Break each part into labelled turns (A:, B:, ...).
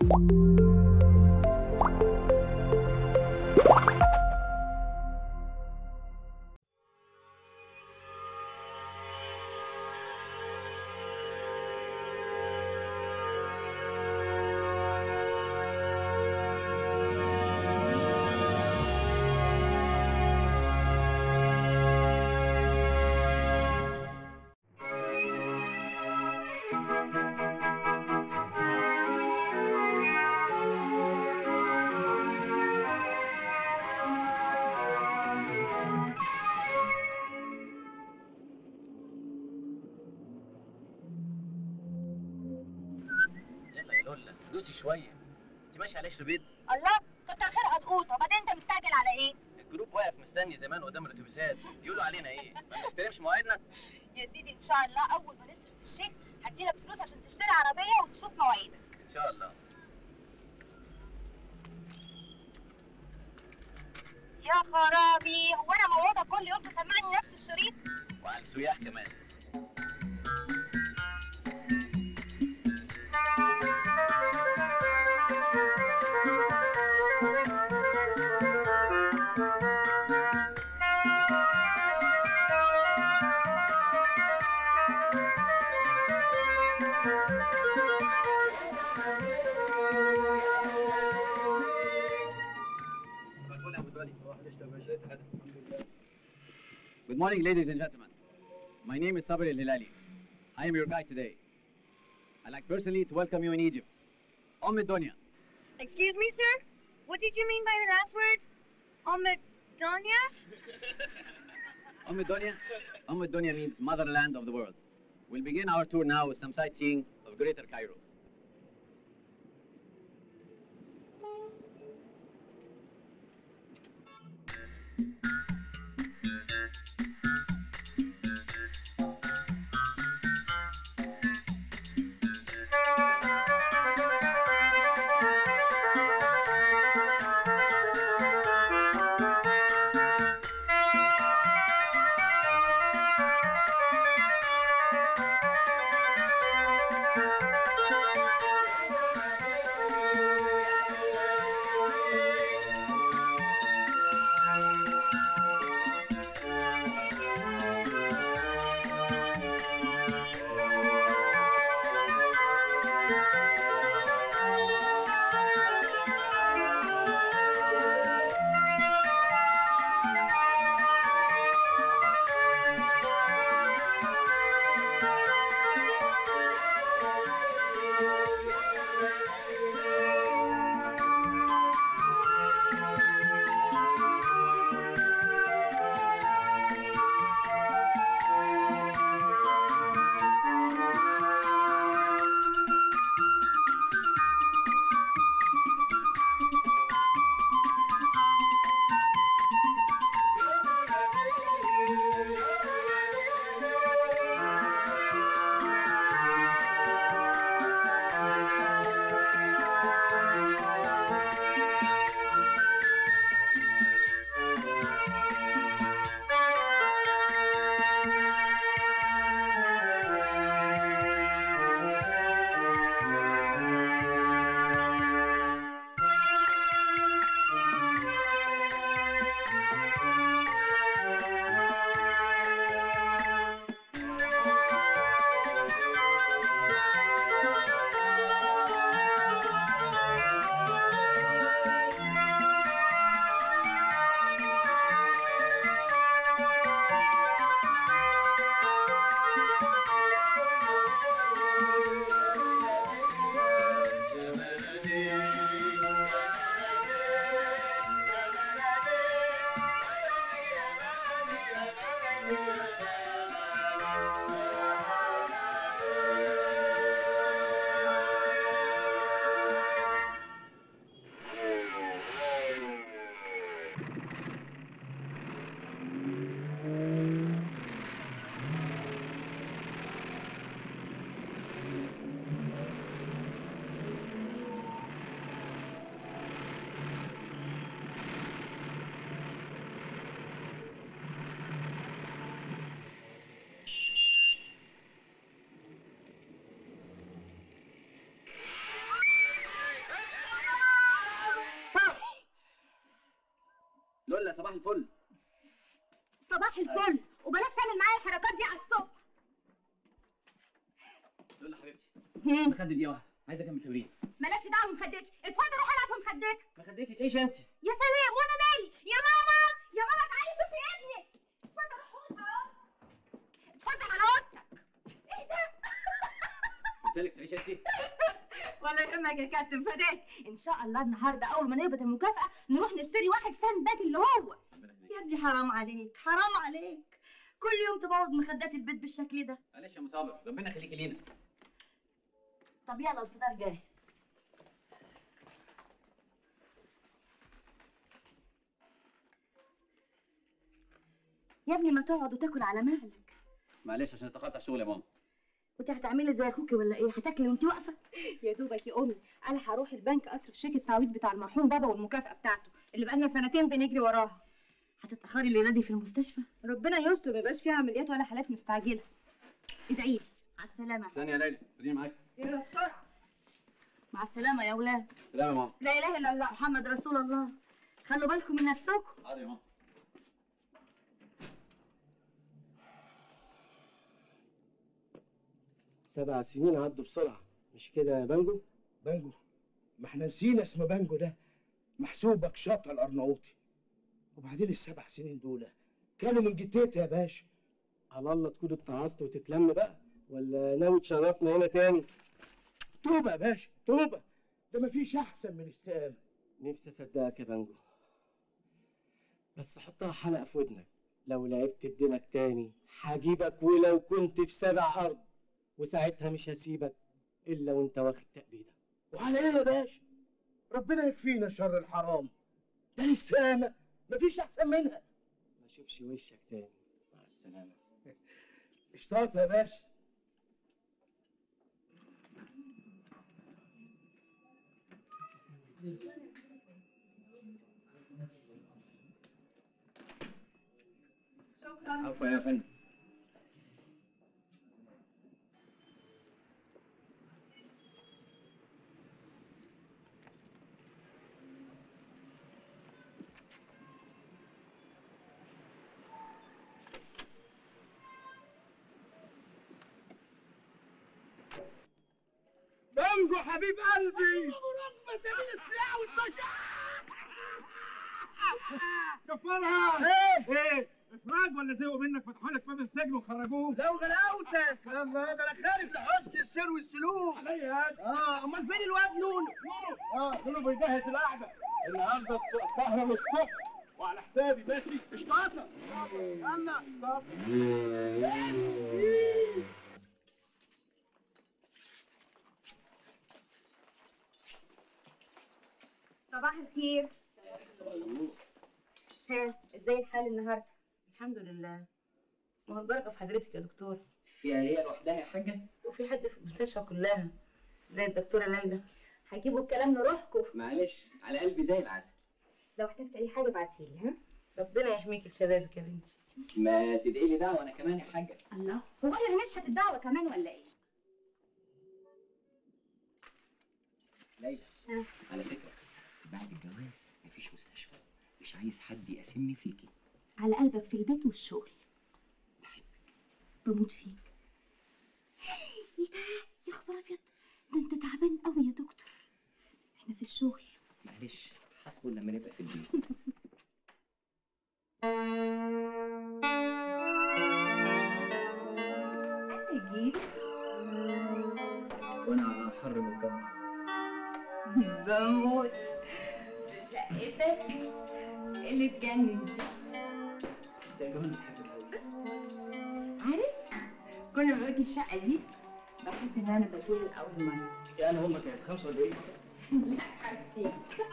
A: يلا يا لولا دوسي شويه انت ماشي على قشر بيض
B: الله كنت اخرها تقوط وبعدين انت مستعجل على ايه
A: الجروب واقف مستني زمان قدام الاتوبيسات يقولوا علينا ايه ما بنحترمش مواعيدنا
B: يا سيدي ان شاء الله اول ما نصرف الشيك هديلك فلوس عشان تشتري عربيه وتشوف مواعيدك
A: ان شاء الله
B: يا خرابي هو انا موعودك كل يوم تسمعني نفس الشريط
A: وعلى السياح كمان Good morning, ladies and gentlemen. My name is Sabri Al Hilali. I am your guide today. I'd like personally to welcome you in Egypt. Om Dunya.
B: Excuse me, sir? What did you mean by the last words? Omadonia?
A: Om Dunya. Om Dunya means motherland of the world. We'll begin our tour now with some sightseeing of Greater Cairo. فل صباح الفل
B: صباح الفل وبلاش تعمل معايا الحركات دي على الصبح
A: لولا حبيبتي
B: هم،
A: مخدة دقيقة واحدة عايز اكمل تمرين
B: مالكش دعوه بمخدتش اتفضل روح العب في مخدتك
A: مخدتي تعيش انت
B: يا سلام وانا مالي يا ماما يا ماما تعالي شوفي ابنك اتفضل روح اوضتك اتفضل على اوضتك ايه ده
A: قلت لك تعيش انت
B: ولا يهمك يا كابتن فداك ان شاء الله النهارده اول ما نقبض المكافاه نروح نشتري واحد ساند باج اللي هو
A: ربنا يخليك.
B: يا ابني حرام عليك حرام عليك كل يوم تبوظ مخدات البيت بالشكل ده
A: معلش يا مصابر ربنا يخليكي لينا
B: طب يلا الفطار جاهز يا ابني ما تقعد وتاكل على مهلك
A: معلش عشان اتاخرت شغل يا ماما
B: وانت هتعملي زي اخوكي ولا ايه هتاكلي وانت واقفه يا دوبك يا امي انا هروح البنك اصرف شيك التعويض بتاع المرحوم بابا والمكافاه بتاعته اللي بقالنا سنتين بنجري وراها هتتاخري الليله دي في المستشفى ربنا يستر ما يبقاش فيها عمليات ولا حالات مستعجله ادعي لي مع السلامه
A: ثانية يا ليلى خديني معاك
B: يلا بسرعه مع السلامه يا اولاد
A: سلام يا ماما
B: لا اله الا الله محمد رسول الله خلوا بالكم من نفسكم
A: حاضر يا ماما
C: سبع سنين عدوا بسرعة مش كده يا بانجو؟
D: بانجو ما احنا نسينا اسم بانجو ده محسوبك شاطر الارناؤوطي وبعدين السبع سنين دول كانوا من جدتي يا باشا
C: على الله تكون اتعظت وتتلم بقى ولا ناوي تشرفنا هنا تاني؟
D: توبه يا باشا توبه ده مفيش احسن من الاستقامه
C: نفسي اصدقك يا بانجو بس حطها حلقة في ودنك لو لعبت بدينك تاني هجيبك ولو كنت في سبع أرض وساعتها مش هسيبك إلا وأنت واخد تأبيدك
D: وعلى ايه يا باشا ربنا يكفينا شر الحرام ده الاستقامه مفيش احسن منها
C: ما اشوفش وشك تاني مع السلامة
D: اشتاط يا باشا
B: شكرا
A: عفوا يا فندم
D: بانجو حبيب قلبي رغم سبيل السلاح والبشاعة
E: كفرها
D: ايه
E: ايه افراج ولا زهقوا منك فتحوا لك باب السجن وخرجوه
D: لو غلاوتك يلا ده انا خارج لحسن السير والسلوك
E: عليا هاد
D: اه امال فين الواد نونو
E: اه كله بيجهز القعده النهارده الص- سهره للصبح وعلى حسابي ماشي
D: اشتاطة يلا
E: طب
B: صباح الخير ها ازاي الحال النهارده الحمد لله ما هو البركه في حضرتك يا دكتور
A: فيها هي لوحدها يا حاجة
B: وفي حد في المستشفى كلها زي الدكتورة ليلى هيجيبوا الكلام لروحكم
A: معلش على قلبي زي العسل
B: لو احتجت اي حاجه ابعتيلي ها ربنا يحميك لشبابك يا بنتي
A: ما تدعي لي ده وانا كمان يا حاجة
B: الله هو انا هنشحت الدعوه كمان ولا ايه
A: ليلى
B: ها.
A: على فكرة بعد الجواز مفيش مستشفى مش عايز حد يقاسمني فيكي
B: على قلبك في البيت والشغل بموت فيك ايه ده يا خبر ابيض ده انت تعبان قوي يا دكتور احنا في الشغل
A: معلش حسبه لما نبقى في البيت
B: انا جيت
A: وانا على حر من الجو
B: بموت في شقتك اللي تجنن دي
A: ده كمان بحبك قوي
B: عارف كل ما باجي الشقه دي بحس ان انا بتولد اول مره
A: يعني هم كانت 45
B: لا حسيت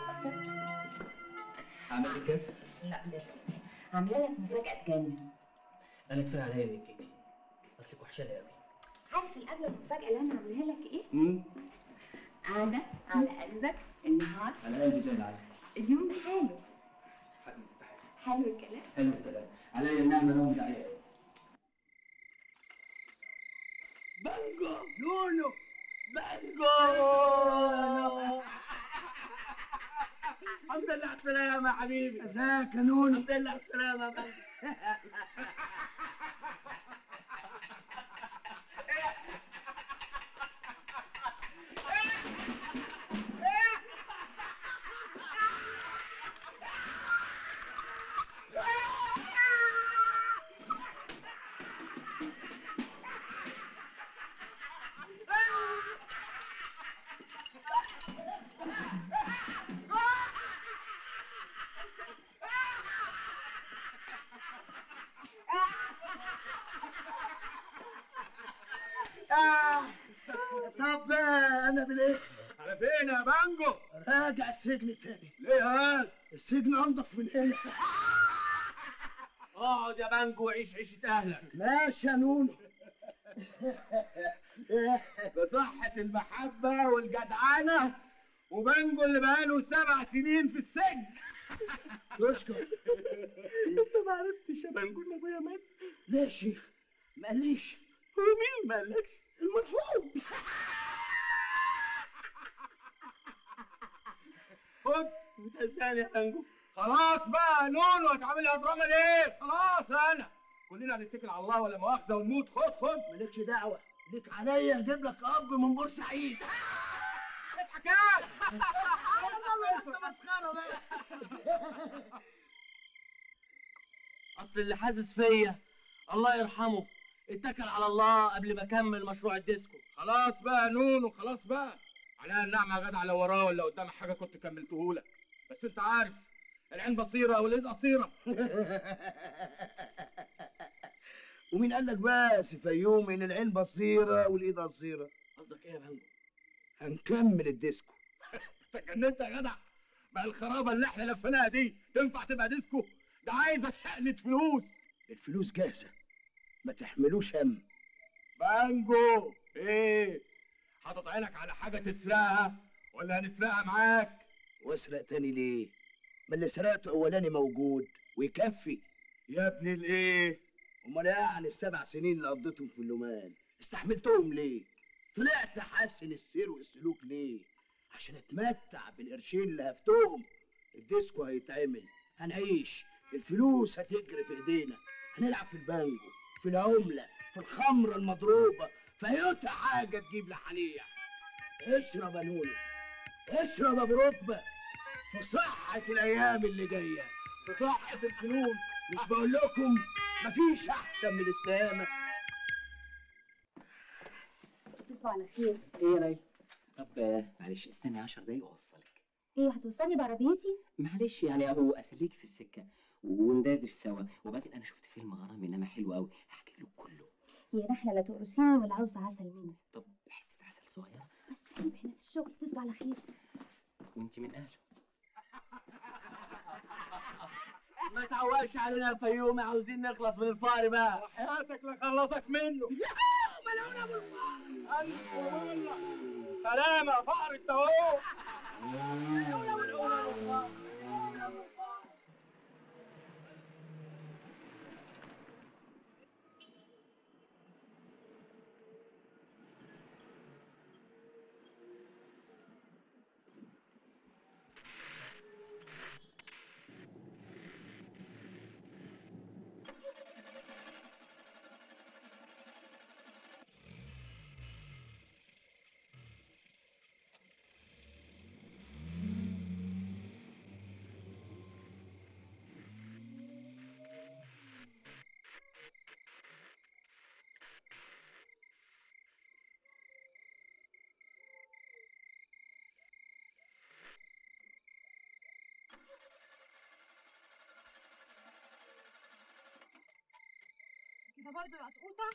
A: عملت كاس
B: لا لسه عامله لك مفاجاه تجنن
A: انا كفايه عليا من كيتي اصلك وحشاني قوي
B: عارف القبل المفاجاه اللي انا عاملاها لك ايه
A: امم
B: قاعده على قلبك النهار
A: على قلبي زي العسل
B: اليوم حلو
A: حبيبي تعالى.
B: حلو الكلام
A: حلو الكلام عليا النعمه نوم دعيه
D: بانجو نونو بانجو
E: الحمد لله على السلامة يا حبيبي
D: ازيك يا نونو
E: الحمد لله على السلامة يا بانجو
D: طب آه، انا بالاسم
E: على فين يا بانجو؟
D: راجع السجن تاني
E: ليه هاد؟
D: السجن انضف من هنا
E: اقعد يا بانجو وعيش عيشة أهلك
D: ماشي يا نونو
E: بصحة المحبة والجدعنة وبانجو اللي بقاله سبع سنين في السجن
D: تشكر
E: انت ما عرفتش يا بانجو ان ابويا مات
D: ليه يا شيخ ما قاليش
E: هو مين ما قالكش؟
D: المرحوم
E: خد بتهزاني يا بانجو خلاص بقى نونو هتعملها دراما ليه؟ خلاص انا كلنا هنتكل على الله ولا مؤاخذة ونموت خد خد
D: مالكش دعوه ليك عليا اجيب لك اب من بورسعيد
E: اضحك يا
D: مسخره بقى
C: اصل اللي حاسس فيا الله يرحمه اتكل على الله قبل ما اكمل مشروع الديسكو
E: خلاص بقى يا نونو خلاص بقى عليها النعمة يا جدع لو وراه ولا قدامك حاجة كنت كملتهولك بس انت عارف العين بصيرة واليد قصيرة
D: ومين قال لك بس في يوم ان العين بصيره والايد قصيره
C: قصدك ايه يا بانجو
D: هنكمل الديسكو
E: انت اتجننت يا جدع بقى الخرابة اللي احنا لفيناها دي تنفع تبقى ديسكو ده عايزة شقلة فلوس
D: الفلوس جاهزه ما تحملوش هم
E: بانجو ايه حاطط عينك على حاجة تسرقها ولا هنسرقها معاك
D: واسرق تاني ليه ما اللي سرقته اولاني موجود ويكفي
E: يا ابن الايه
D: امال يعني السبع سنين اللي قضيتهم في اللومان استحملتهم ليه طلعت احسن السير والسلوك ليه عشان اتمتع بالقرشين اللي هفتهم الديسكو هيتعمل هنعيش الفلوس هتجري في ايدينا هنلعب في البانجو في العملة في الخمرة المضروبة في أيوتا حاجة تجيب لحنيح اشرب يا نونو اشرب يا ابو ركبة في صحة الأيام اللي جاية في صحة الفلوس مش بقول لكم مفيش أحسن من الاستهانة
B: تصبح على خير
C: ايه يا ليلى طب آه، معلش استني 10 دقايق واوصلك
B: ايه هتوصلني بعربيتي
C: معلش يعني اهو اسليك في السكه وندردش سوا وبعدين انا شفت فيلم غرام انما حلو قوي هحكي له كله
B: هي رحله لا تقرصيني ولا عاوزه عسل مني
C: طب حته عسل صغيره
B: بس عيب هنا في الشغل تصبح على خير
C: وانت من اهله
E: ما تعوقش علينا يا فيومي عاوزين نخلص من الفقر بقى حياتك لخلصك منه ملعون ابو الفقر الف والله سلامة فقر انت اهو ملعون ابو الفقر ملعون ابو الفقر
B: كده برضه يا قطقوطه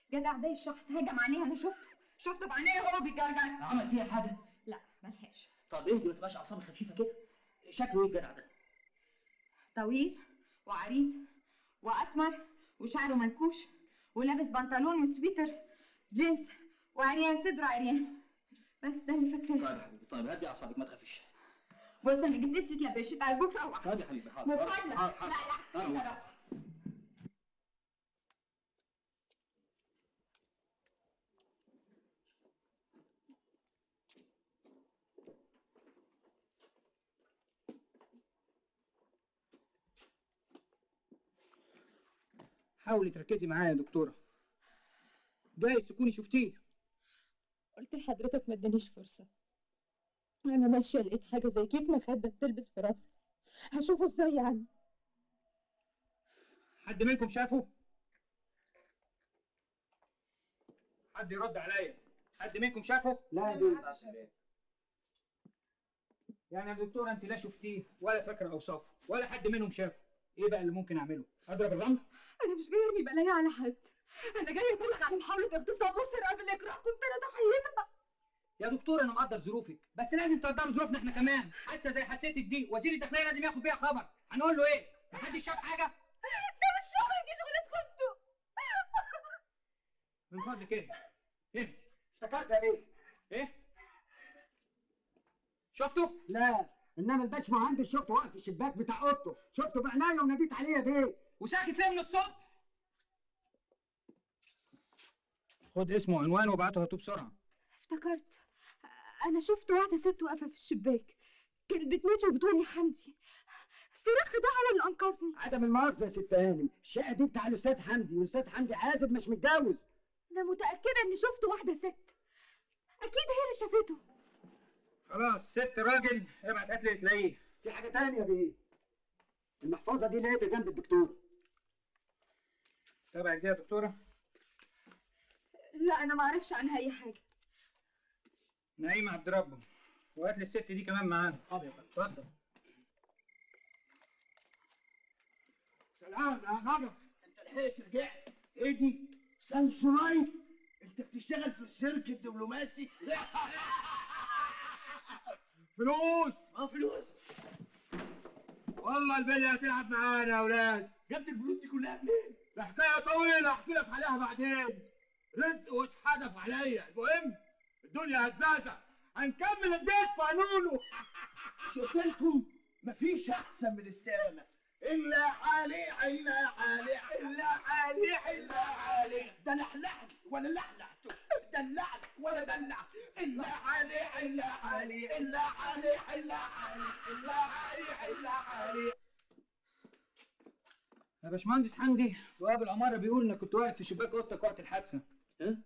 B: جدع زي الشحط هجم عليها انا شفته شفته بعينيه وهو بيجرجر
E: عمل فيها حاجه
B: لا ملحقش
E: طب ايه دي ما تبقاش اعصابك خفيفه كده شكله ايه الجدع ده
B: طويل وعريض واسمر وشعره منكوش ولابس بنطلون وسويتر جينز وعريان صدره عريان بس ده اللي
E: طيب
B: فاكراه
E: يا حبيبي طيب هدي اعصابك ما تخافيش
B: بص انا جبت لك لبشت على بكره روح
E: طيب يا حبيبي حاضر
B: مفضل
E: حاضر،
B: لا
E: حاضر،
B: لا
E: حاضر.
B: انت روح
F: حاولي تركزي معايا يا دكتورة جايز تكوني شفتيه
G: قلت لحضرتك ما ادانيش فرصة أنا ماشية لقيت حاجة زي كيس مخدة بتلبس في راسي هشوفه ازاي يعني
F: حد منكم شافه؟ حد يرد عليا حد منكم شافه؟
C: لا دي
F: يعني يا دكتورة انت لا شفتيه ولا فاكرة اوصافه ولا حد منهم شافه ايه بقى اللي ممكن اعمله؟ اضرب الرمل؟
G: أنا مش جاية أرمي بلايا على حد أنا جاية أبلغ عن محاولة اغتصاب وسرقة بالإكراه كنت أنا ضحيتها
F: يا دكتورة انا مقدر ظروفك بس لازم تقدروا ظروفنا احنا كمان حادثة زي حادثتك دي وزير الداخلية لازم ياخد بيها خبر هنقول له ايه؟ محدش شاف حاجة؟
G: ده مش شغلي دي شغلتكم انتوا
F: من فضلك ايه؟ ايه؟
C: افتكرت يا بيه
F: ايه؟ شفته؟
C: لا انما الباش مهندس شفته واقف في الشباك بتاع اوضته شفته بعناية وناديت عليه يا بيه
F: وساكت ليه من الصبح؟ خد اسمه وعنوانه وابعته هاتوه بسرعة
G: افتكرت أنا شفت واحدة ست واقفة في الشباك كانت بتنادي وبتقول يا حمدي الصراخ ده هو اللي أنقذني
C: عدم المؤاخذة يا ست هانم الشقة دي بتاع الأستاذ حمدي والأستاذ حمدي عازب مش متجوز
G: أنا متأكدة إني شفت واحدة ست أكيد هي اللي شافته
F: خلاص ست راجل ابعت هات لي اللي تلاقيه
C: في حاجة تانية يا بيه المحفظة دي لقيتها جنب الدكتور
F: تابعك دي يا دكتورة
G: لا أنا ما أعرفش عنها أي حاجة
F: نعيم عبد ربه وهات لي الست دي كمان معانا اتفضل
D: سلام يا غضب انت لحقت رجعت ايه دي سانسونايت انت بتشتغل في السيرك الدبلوماسي
F: فلوس
D: ما فلوس
F: والله البلية هتلعب معانا يا اولاد
D: جبت الفلوس دي كلها منين
F: ده حكاية طويلة احكي لك عليها بعدين رزق واتحدف عليا المهم الدنيا هتزعزع هنكمل البيت في قانونه
D: مش قلت لكم مفيش احسن من الاستقامه الا علي الا علي الا علي الا علي ده لحلح ولا لحلحته دلعني ولا دلع الا علي الا علي الا علي الا علي الا علي الا علي
F: يا باشمهندس حمدي بواب العمارة بيقول انك كنت واقف في شباك اوضتك وقت الحادثة
E: ها؟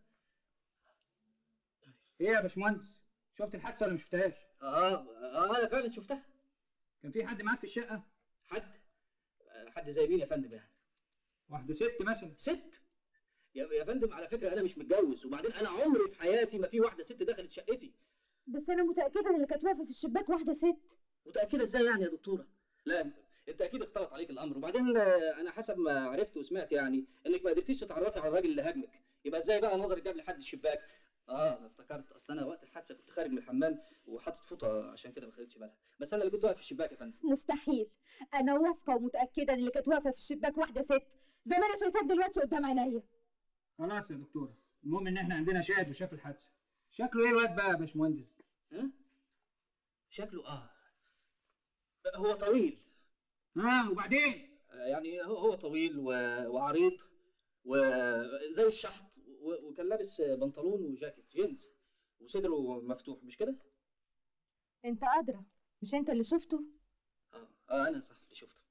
F: ايه يا باشمهندس شفت الحادثة ولا ما شفتهاش؟
E: اه اه انا فعلا شفتها
F: كان في حد معاك في الشقة؟
E: حد آه، حد زي مين يا فندم يعني
F: واحدة ست مثلا
E: ست يا يا فندم على فكره انا مش متجوز وبعدين انا عمري في حياتي ما في واحده ست دخلت شقتي
G: بس أنا متأكدة إن اللي كانت واقفة في الشباك واحدة ست
E: متاكده ازاي يعني يا دكتوره لا انت اكيد اختلط عليك الامر وبعدين آه، انا حسب ما عرفت وسمعت يعني انك ما قدرتيش تتعرفي على الراجل اللي هاجمك يبقى ازاي بقى نظرك جاب لحد الشباك اه انا افتكرت اصل انا وقت الحادثه كنت خارج من الحمام وحاطط فوطه عشان كده ما خدتش بالها بس انا اللي كنت واقف في الشباك يا فندم
G: مستحيل أنا واثقة ومتأكدة إن اللي كانت واقفة في الشباك واحدة ست زي ما أنا شايفاك دلوقتي قدام عينيا
F: خلاص يا دكتورة المهم ان احنا عندنا شاهد وشاف الحادثة شكله ايه الواد بقى يا باشمهندس؟
E: ها شكله اه هو طويل
F: ها وبعدين؟
E: آه، يعني هو هو طويل و... وعريض وزي الشحط و... وكان لابس بنطلون وجاكيت جينز وصدره مفتوح مش كده؟
G: أنت أدرى مش أنت اللي شفته
E: اه اه انا صح اللي شفته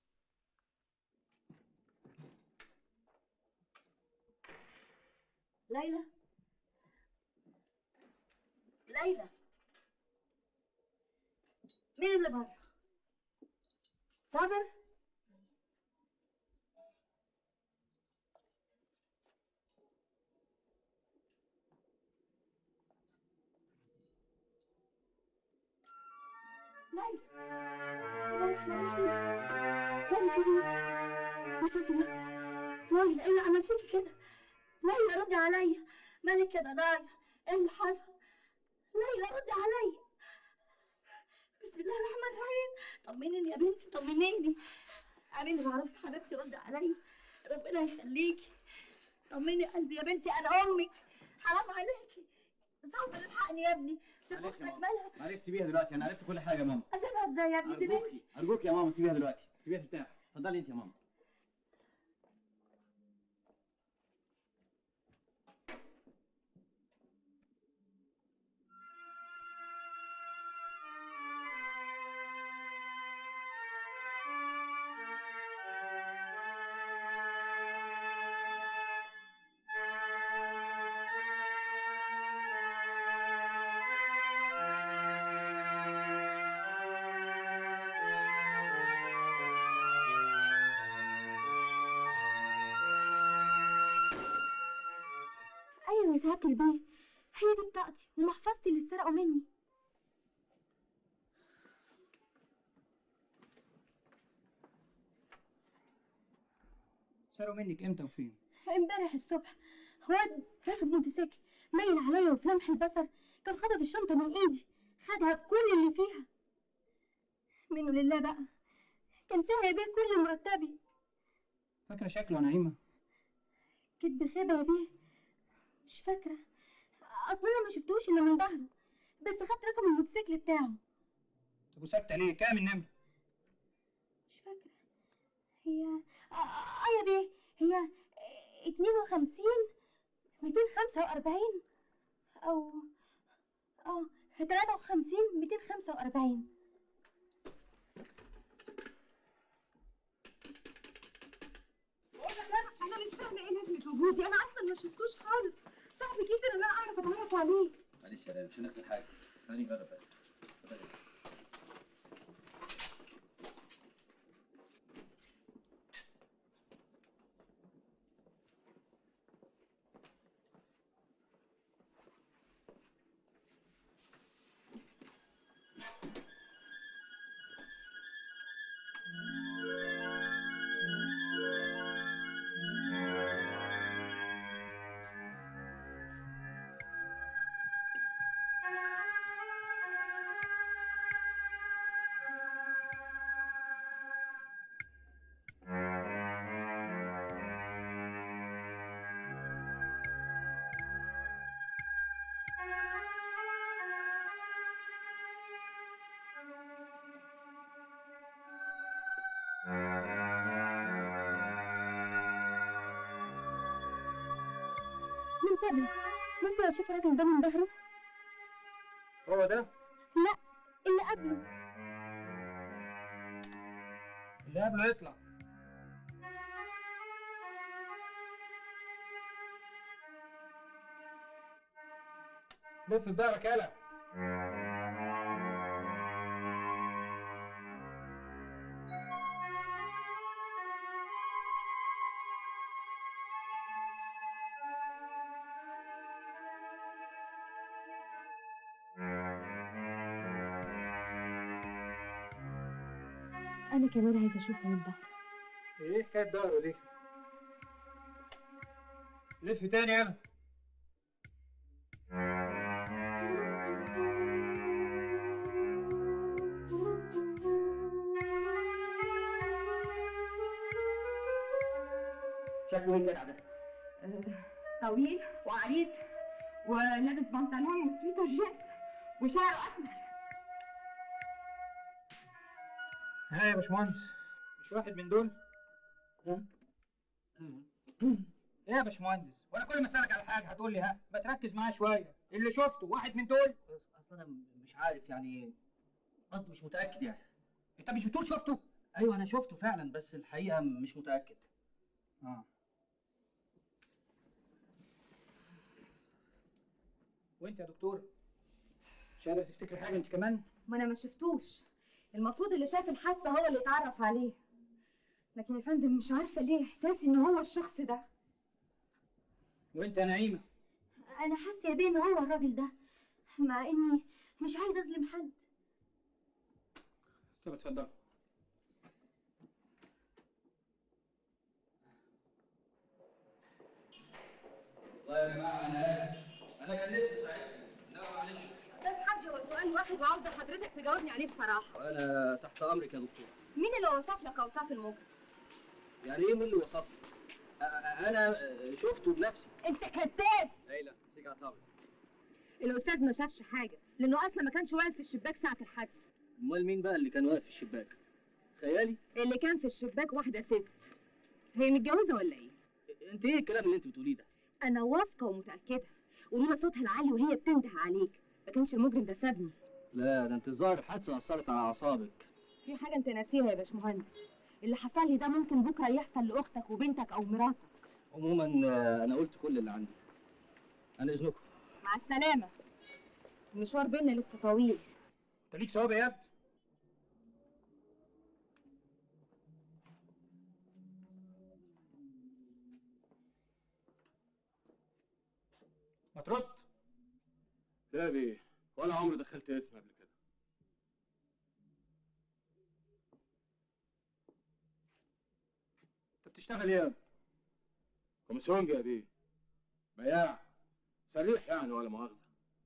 B: ليلى ليلى مين اللي بره صابر ليلى ليلى ليلى ليلى ايه اللي عملت فيكي كده ليلى ردي عليا مالك يا ضنايا ايه اللي حصل ليلى ردي عليا بسم الله الرحمن الرحيم طمنيني يا بنتي طمنيني عامل معروف يا حبيبتي ردي عليا ربنا يخليكي طمني قلبي يا بنتي انا امك حرام عليكي صعب الحقني يا ابني شوف
A: معلش يا
B: اختك
A: ماما
B: مالها
A: معلش سيبيها دلوقتي انا عرفت كل حاجه يا ماما
B: اسيبها ازاي يا ابني دي
A: ارجوكي
B: بنتي
A: ارجوكي يا ماما سيبيها دلوقتي سيبيها ترتاح اتفضلي انت يا ماما
B: ايوه يا سعاده البيه هي دي بطاقتي ومحفظتي اللي اتسرقوا مني
E: سرقوا منك امتى وفين؟
B: امبارح الصبح واد راكب موتوسيكل مايل عليا وفي لمح البصر كان خطف الشنطه من ايدي خدها بكل اللي فيها منه لله بقى كان فيها يا بيه كل مرتبي
E: فاكرة شكله يا نعيمة؟
B: كنت بخيبه يا بيه مش فاكره اصلا انا ما شفتوش الا من ظهره بس خدت رقم الموتوسيكل بتاعه
E: طب وساكتة ليه؟ كام النمرة؟
B: مش فاكره هي اه آه يا بيه هي اتنين وخمسين ميتين خمسة وأربعين أو اه تلاتة وخمسين ميتين خمسة وأربعين أنا مش فاهمة إيه لازمة وجودي أنا أصلا ما شفتوش خالص صعب جدا إن أنا أعرف أتعرف عليه
A: معلش يا ليلى مش هنخسر حاجه خليني نجرب بس اتفضلي.
B: من فضلك ممكن أشوف الراجل ده من ظهره؟
E: هو ده؟
B: لا اللي قبله
E: اللي قبله يطلع لف بدارك يلا
G: أنا كمان عايزة أشوفه من ظهره
E: ايه حكاية ظهره دي؟ لف تاني يلا شكله ايه الجدع ده؟
B: طويل وعريض ولابس بنطلون وسويتر جينز وشعره أسمر
E: ها يا باشمهندس مش واحد من دول؟
C: ها؟
E: ايه يا باشمهندس؟ وانا كل ما اسالك على حاجه هتقول لي ها ما تركز معايا شويه اللي شفته واحد من دول
C: بس اصل انا مش عارف يعني قصدي مش متاكد يعني
E: انت مش بتقول شفته؟
C: ايوه انا شفته فعلا بس الحقيقه مش متاكد
E: اه وانت يا دكتور مش قادر تفتكر حاجه انت كمان؟
B: ما أنا ما شفتوش المفروض اللي شاف الحادثة هو اللي اتعرف عليه لكن يا فندم مش عارفة ليه إحساسي إن هو الشخص ده
E: وانت يا نعيمه
B: أنا حاسة يا بيه إن هو الراجل ده مع إني مش عايزة أظلم حد
E: طب اتفضل
A: والله يا جماعه انا اسف انا كان نفسي اساعدكم لا معلش
B: استاذ حاج هو سؤال واحد وعاوزه حضرتك تجاوبني عليه بصراحه
A: وانا تحت امرك يا دكتور
B: مين اللي وصف لك اوصاف المجرم
A: يعني ايه مين اللي وصفني أ- أ- انا شفته بنفسي
B: انت كذاب
A: ليلى امسكي اعصابك
B: الاستاذ ما شافش حاجه لانه اصلا ما كانش واقف في الشباك ساعه الحادثه
A: امال مين بقى اللي كان واقف في الشباك خيالي
B: اللي كان في الشباك واحده ست هي متجوزه ولا ايه
A: انت ايه الكلام اللي انت بتقوليه ده
B: انا واثقه ومتاكده ولولا صوتها العالي وهي بتنده عليك ما كانش المجرم ده سابني
A: لا ده انت الظاهر الحادثه اثرت على اعصابك
B: في حاجه انت ناسيها يا باشمهندس اللي حصل لي ده ممكن بكره يحصل لاختك وبنتك او مراتك
A: عموما آه، انا قلت كل اللي عندي انا اذنكم
B: مع السلامه المشوار بينا لسه طويل
F: انت ليك ثواب يا ابني ما ترد
E: لا بيه ولا عمري دخلت اسم قبل كده
F: انت بتشتغل ايه يا ابني؟
E: كوميسيونج يا بيه بياع سريح يعني ولا مؤاخذة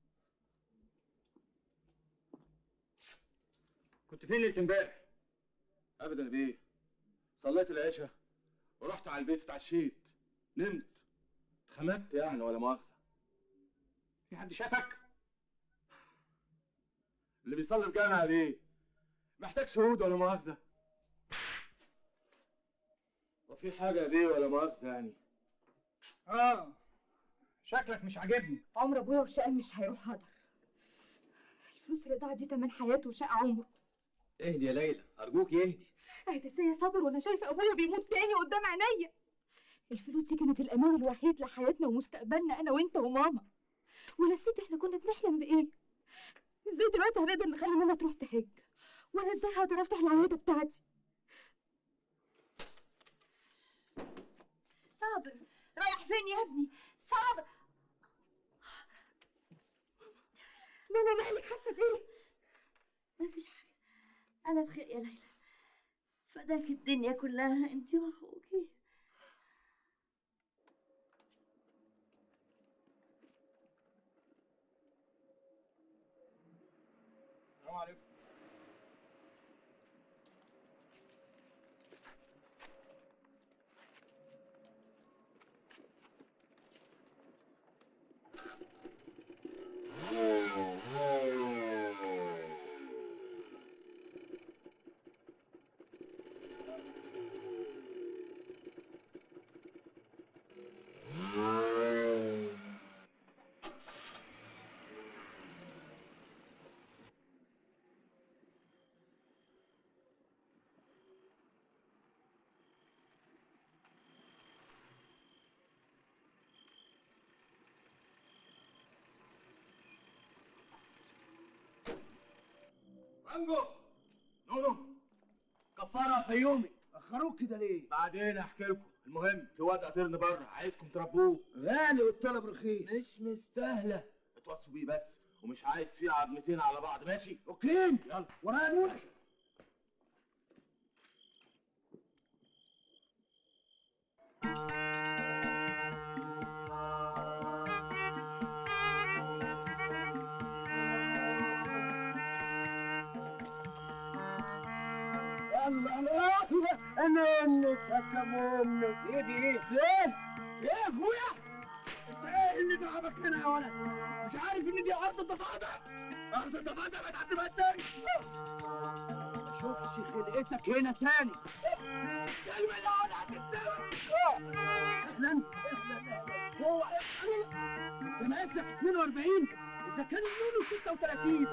F: كنت فين ليله امبارح؟
E: ابدا يا بيه صليت العشاء ورحت على البيت اتعشيت نمت اتخمدت يعني ولا مؤاخذة
F: في حد شافك؟
E: اللي بيصلي في جامع يا بيه محتاج شهود ولا مؤاخذة وفي حاجة يا بيه ولا مؤاخذة يعني
F: اه شكلك مش عاجبني
B: عمر ابويا وشقى مش هيروح هدر الفلوس اللي ضاعت دي تمن حياته وشقى عمره
A: اهدي يا ليلى ارجوك اهدي
B: اهدى ازاي يا صابر وانا شايفه ابويا بيموت تاني قدام عينيا الفلوس دي كانت الامان الوحيد لحياتنا ومستقبلنا انا وانت وماما ونسيت احنا كنا بنحلم بايه ازاي دلوقتي هنقدر نخلي ماما تروح تحج وانا ازاي هقدر افتح العياده بتاعتي صابر رايح فين يا ابني صابر ماما مالك حاسه بايه
H: مفيش حاجة أنا بخير يا ليلى فداك الدنيا كلها أنت وأخوكي
F: السلام عليكم
E: مانجو نونو
C: كفاره فيومي
D: اخروك كده ليه
E: بعدين احكي لكم المهم في واد قاطرني بره عايزكم تربوه
D: غالي والطلب رخيص
E: مش مستاهله اتوصوا بيه بس ومش عايز فيه عظمتين على بعض ماشي
D: اوكي
E: يلا
D: ورايا نور يلا الله انا انسك امك ايه دي ايه فين ايه يا اخويا انت ايه اللي جابك هنا يا ولد مش عارف ان دي ارض الضفادع ارض الضفادع ما تعدي بقى تاني ما اشوفش خلقتك هنا تاني كلمة لا ولا هتتسوى اهلا اهلا هو انت ماسك 42 اذا كان النونو 36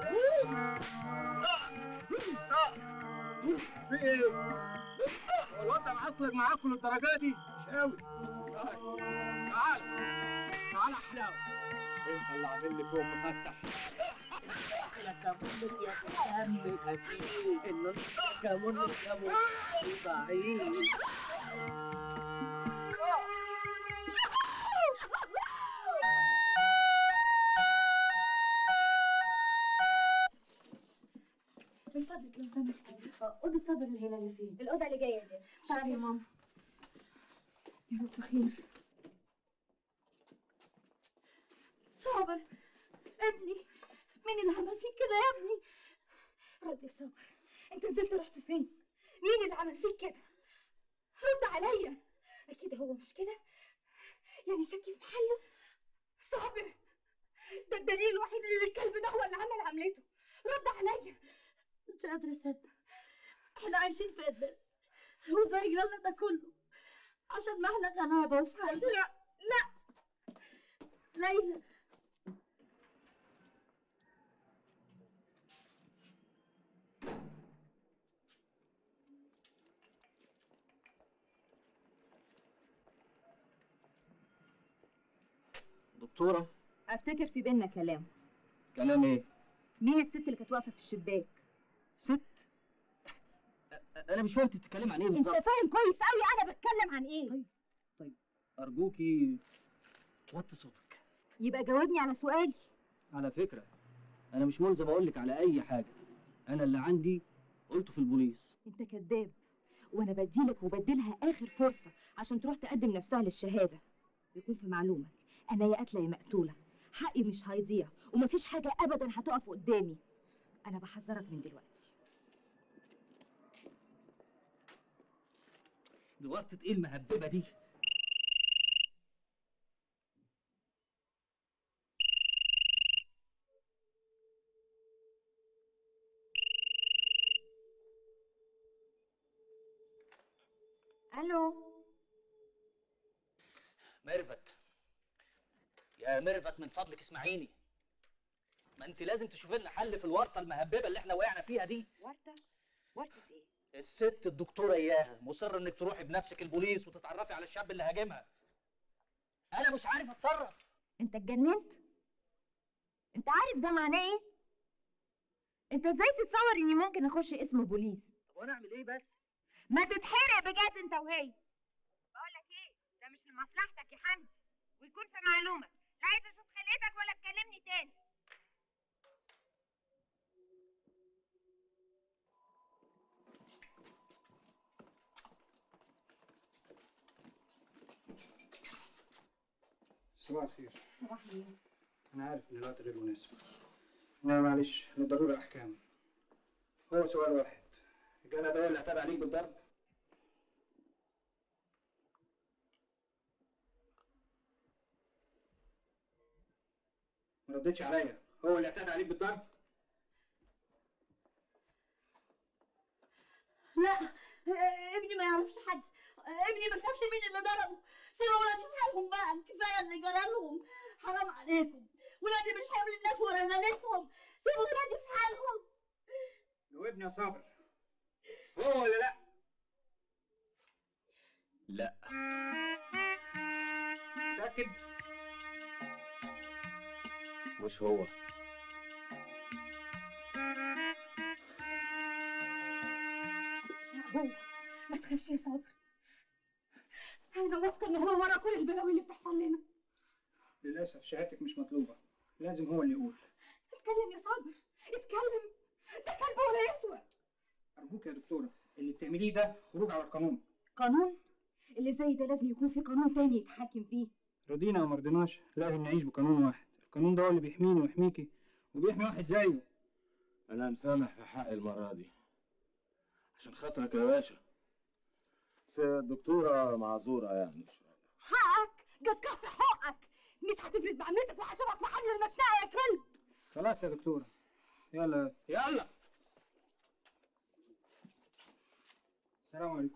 D: في ايه؟
F: هو الواد ده معصلك معاكم للدرجه دي؟
D: مش قوي
F: تعال تعال حلاوه
C: انت اللي عامل لي فوق مفتح
H: لك مونس يا دم خفيف النص كمونس يا مونس ضعيف
B: من فضلك لو سمحت اوضه صابر الهلالي فين الاوضه اللي جايه دي تعالي يا ماما يا رب خير صابر ابني مين اللي عمل فيك كده يا ابني رد يا صابر انت نزلت رحت فين مين اللي عمل فيك كده رد عليا اكيد هو مش كده يعني شكي في محله صابر ده الدليل الوحيد ان الكلب ده هو اللي عمل عملته رد عليا
H: مش قادرة أصدق احنا عايشين في قداس وزي جيراننا ده كله عشان ما احنا غلابة وفي حالنا
B: لا لا
H: ليلى
A: دكتورة
B: افتكر في بينا كلام
A: كلام ايه؟
B: مين الست اللي كانت واقفه في الشباك
A: ست أ- انا مش فاهم انت بتتكلم عن ايه
B: انت
A: بالظبط
B: فاهم كويس قوي انا بتكلم عن ايه
A: طيب. ارجوكي وطي صوتك
B: يبقى جاوبني على سؤالي
A: على فكرة انا مش ملزم اقول لك على اي حاجة انا اللي عندي قلته في البوليس
B: انت كذاب وانا بديلك وبديلها اخر فرصه عشان تروح تقدم نفسها للشهاده يكون في معلومك انا يا قاتله يا مقتوله حقي مش هيضيع ومفيش حاجه ابدا هتقف قدامي انا بحذرك من دلوقتي
A: دي ورطة ايه المهببة دي؟
B: الو
A: ميرفت يا ميرفت من فضلك اسمعيني ما انت لازم تشوفي لنا حل في الورطة المهببة اللي احنا وقعنا فيها دي
B: ورده ورده ايه
A: الست الدكتورة اياها مصرة انك تروحي بنفسك البوليس وتتعرفي على الشاب اللي هاجمها انا مش عارف اتصرف
B: انت اتجننت انت عارف ده معناه ايه انت ازاي تتصور اني ممكن اخش اسم بوليس
A: طب وانا اعمل ايه بس
B: ما تتحرق بجد انت وهي بقول لك ايه ده مش من مصلحتك يا حمدي ويكون في معلومك لا عايز اشوف خلقتك ولا تكلمني تاني
I: صباح الخير
B: صباح الخير
I: انا عارف ان الوقت غير مناسب لا معلش للضروره احكام هو سؤال واحد الجدع ده هو اللي اعتدى عليك بالضرب ما ردتش عليا هو اللي اعتدى عليك بالضرب
H: لا ابني ما يعرفش حد ابني ما شافش مين اللي ضربه سيبوا ولادي في حالهم بقى كفايه اللي جرالهم حرام عليكم ولادي مش حامل الناس ولا نانسهم سيبوا ولادي في حالهم
I: لو ابني يا صابر هو ولا لا
A: لا
I: متاكد
A: مش هو
B: هو ما تخافش يا صابر انا واثقه ان هو ورا كل البلاوي اللي بتحصل لنا
I: للاسف شهادتك مش مطلوبه لازم هو اللي يقول
B: اتكلم يا صابر اتكلم ده كلب ولا يسوى
I: ارجوك يا دكتوره اللي بتعمليه ده خروج على القانون
B: قانون اللي زي ده لازم يكون في قانون تاني يتحاكم فيه
I: رضينا او مرضيناش لازم نعيش بقانون واحد القانون ده هو اللي بيحميني ويحميكي وبيحمي واحد زيه
F: انا مسامح في حق المره دي عشان خاطرك يا باشا بس الدكتوره معذوره يعني
B: حقك جت كسر حقك مش هتفرد بعملتك وهشوفك في حمل المشنقه يا كلب
I: خلاص يا دكتوره يلا
A: يلا
I: السلام عليكم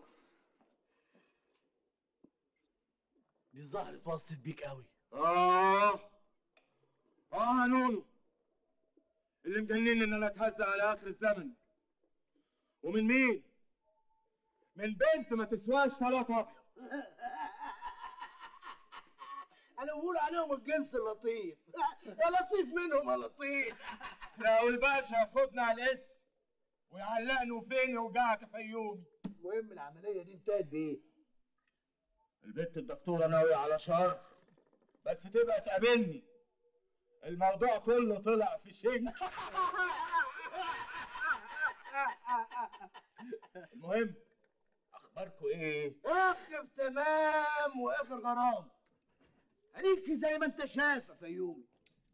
E: دي الظهر اتوصت بيك قوي
F: اه اه يا نونو اللي مجنني ان انا اتهزق على اخر الزمن ومن مين؟ من بنت ما تسواش ثلاثة ابيض
D: انا بقول عليهم الجنس اللطيف يا لطيف منهم يا لطيف
F: لو الباشا ياخدنا على الاسم ويعلقني فين يوجعك يا فيومي
D: المهم العمليه دي انتهت بايه؟
F: البنت الدكتورة ناوية على شر بس تبقى تقابلني الموضوع كله طلع في شنك المهم اخباركم ايه؟
D: اخر تمام واخر غرام عليك زي ما انت شايف يا فيومي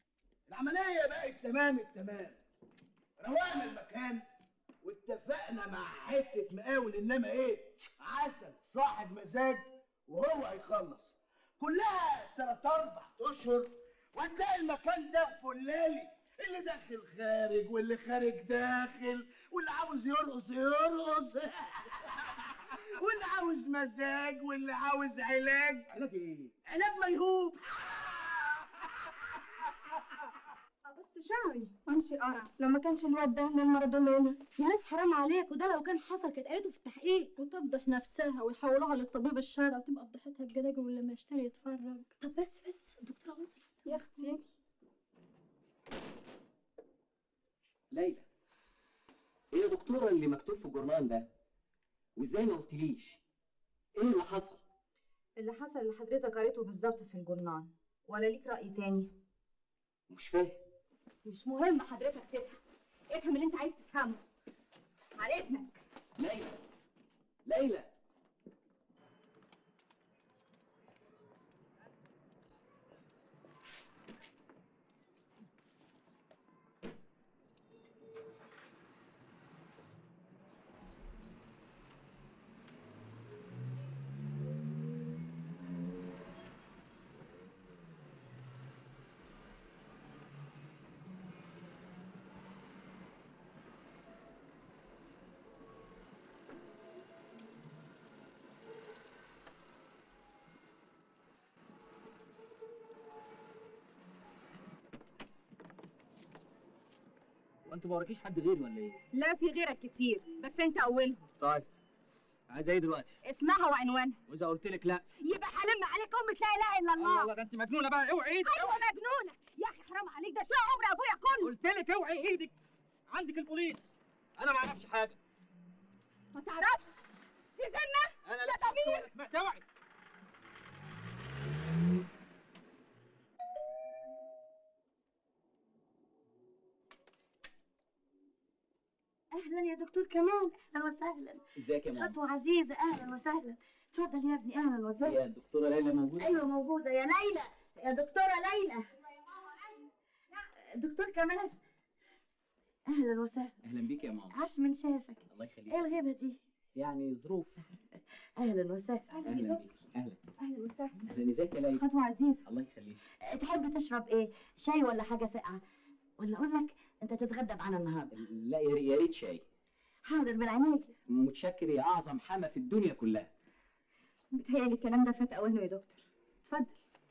D: العمليه بقت تمام التمام روقنا المكان واتفقنا مع حته مقاول انما ايه عسل صاحب مزاج وهو هيخلص كلها تلات اربع اشهر وهتلاقي المكان ده فلالي اللي داخل خارج واللي خارج داخل واللي عاوز يرقص يرقص واللي عاوز مزاج واللي عاوز علاج علاج ايه؟ علاج ميهوب
B: بس شعري وامشي قرع لو ما كانش الواد ده من المارادونا يا ناس حرام عليك وده لو كان حصل كانت قالته في التحقيق
G: وتفضح نفسها ويحولوها للطبيب الشرعي وتبقى فضحتها الجلاجل واللي ما يشتري يتفرج
B: طب بس بس الدكتوره وصلت
G: يا اختي
A: ليلى ايه يا دكتوره اللي مكتوب في الجورنال ده وازاي ما قلتليش ايه اللي حصل
B: اللي حصل اللي حضرتك قريته بالظبط في الجورنال ولا ليك رأي تاني
A: مش فاهم
B: مش مهم حضرتك تفهم افهم اللي انت عايز تفهمه على اذنك
A: ليلى ليلى
E: وانت ما وراكيش حد غيري ولا ايه؟
B: لا في غيرك كتير بس انت اولهم
E: طيب عايزه ايه دلوقتي؟
B: اسمها وعنوانها
E: واذا قلت لك لا
B: يبقى هلم عليك امة لا اله الا الله
E: الله ده انت مجنونه بقى اوعي ايدك
B: ايوه مجنونه يا اخي حرام عليك ده شو عمر ابويا كله
E: قلت لك اوعي ايدك عندك البوليس انا ما اعرفش حاجه
B: ما تعرفش دي ذمه
E: انا
B: يا
E: لا شفت
B: ضمير
E: ولا سمعت اوعي
H: اهلا يا دكتور كمال اهلا وسهلا
A: ازيك يا ماما
H: خطوه عزيزه اهلا وسهلا اتفضل يا ابني اهلا وسهلا
A: هي الدكتوره ليلى موجوده
H: ايوه موجوده يا ليلى يا دكتوره ليلى دكتور كمال اهلا وسهلا
A: اهلا بيك يا ماما
H: عاش من شافك
A: الله يخليك
H: ايه الغيبه دي
A: يعني ظروف
H: اهلا وسهلا
A: اهلا بيك اهلا
H: اهلا وسهلا
A: اهلا ازيك يا ليلى
H: خطوه عزيزه
A: الله يخليك
H: تحب تشرب ايه شاي ولا حاجه ساقعه ولا اقول لك انت تتغدى معانا النهارده
A: لا يا ري- يا ريت شاي
H: حاضر من عينيك
A: متشكر يا اعظم حما في الدنيا كلها
H: متهيألي الكلام ده فات اوانه يا دكتور اتفضل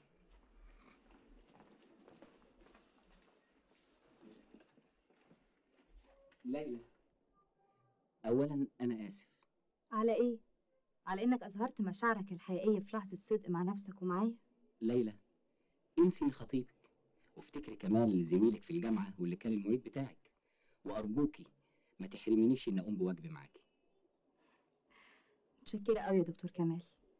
A: ليلى اولا انا اسف
B: على ايه على انك اظهرت مشاعرك الحقيقيه في لحظه صدق مع نفسك ومعايا
A: ليلى انسي خطيبك وافتكري كمان زميلك في الجامعه واللي كان المعيد بتاعك وارجوكي ما تحرمينيش ان اقوم بواجبي معاكي
B: متشكره قوي يا دكتور كمال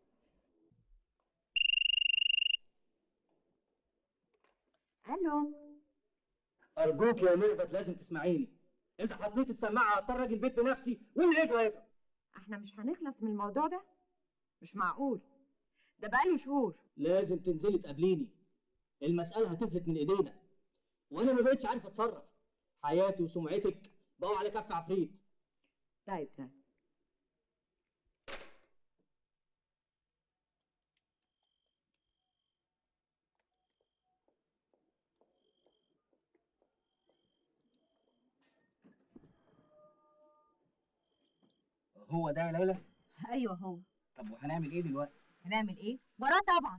H: الو
E: ارجوك يا ميرفت لازم تسمعيني اذا حطيت السماعه هضطر اجي البيت بنفسي واللي يجرى يجرى
B: احنا مش هنخلص من الموضوع ده مش معقول ده بقاله شهور
E: لازم تنزلي تقابليني المساله هتفلت من ايدينا وانا ما بقتش عارف اتصرف حياتي وسمعتك بقوا على كف عفريت
B: طيب طيب
E: هو ده يا ليلى
B: ايوه هو
E: طب وهنعمل ايه دلوقتي
B: هنعمل ايه وراه طبعا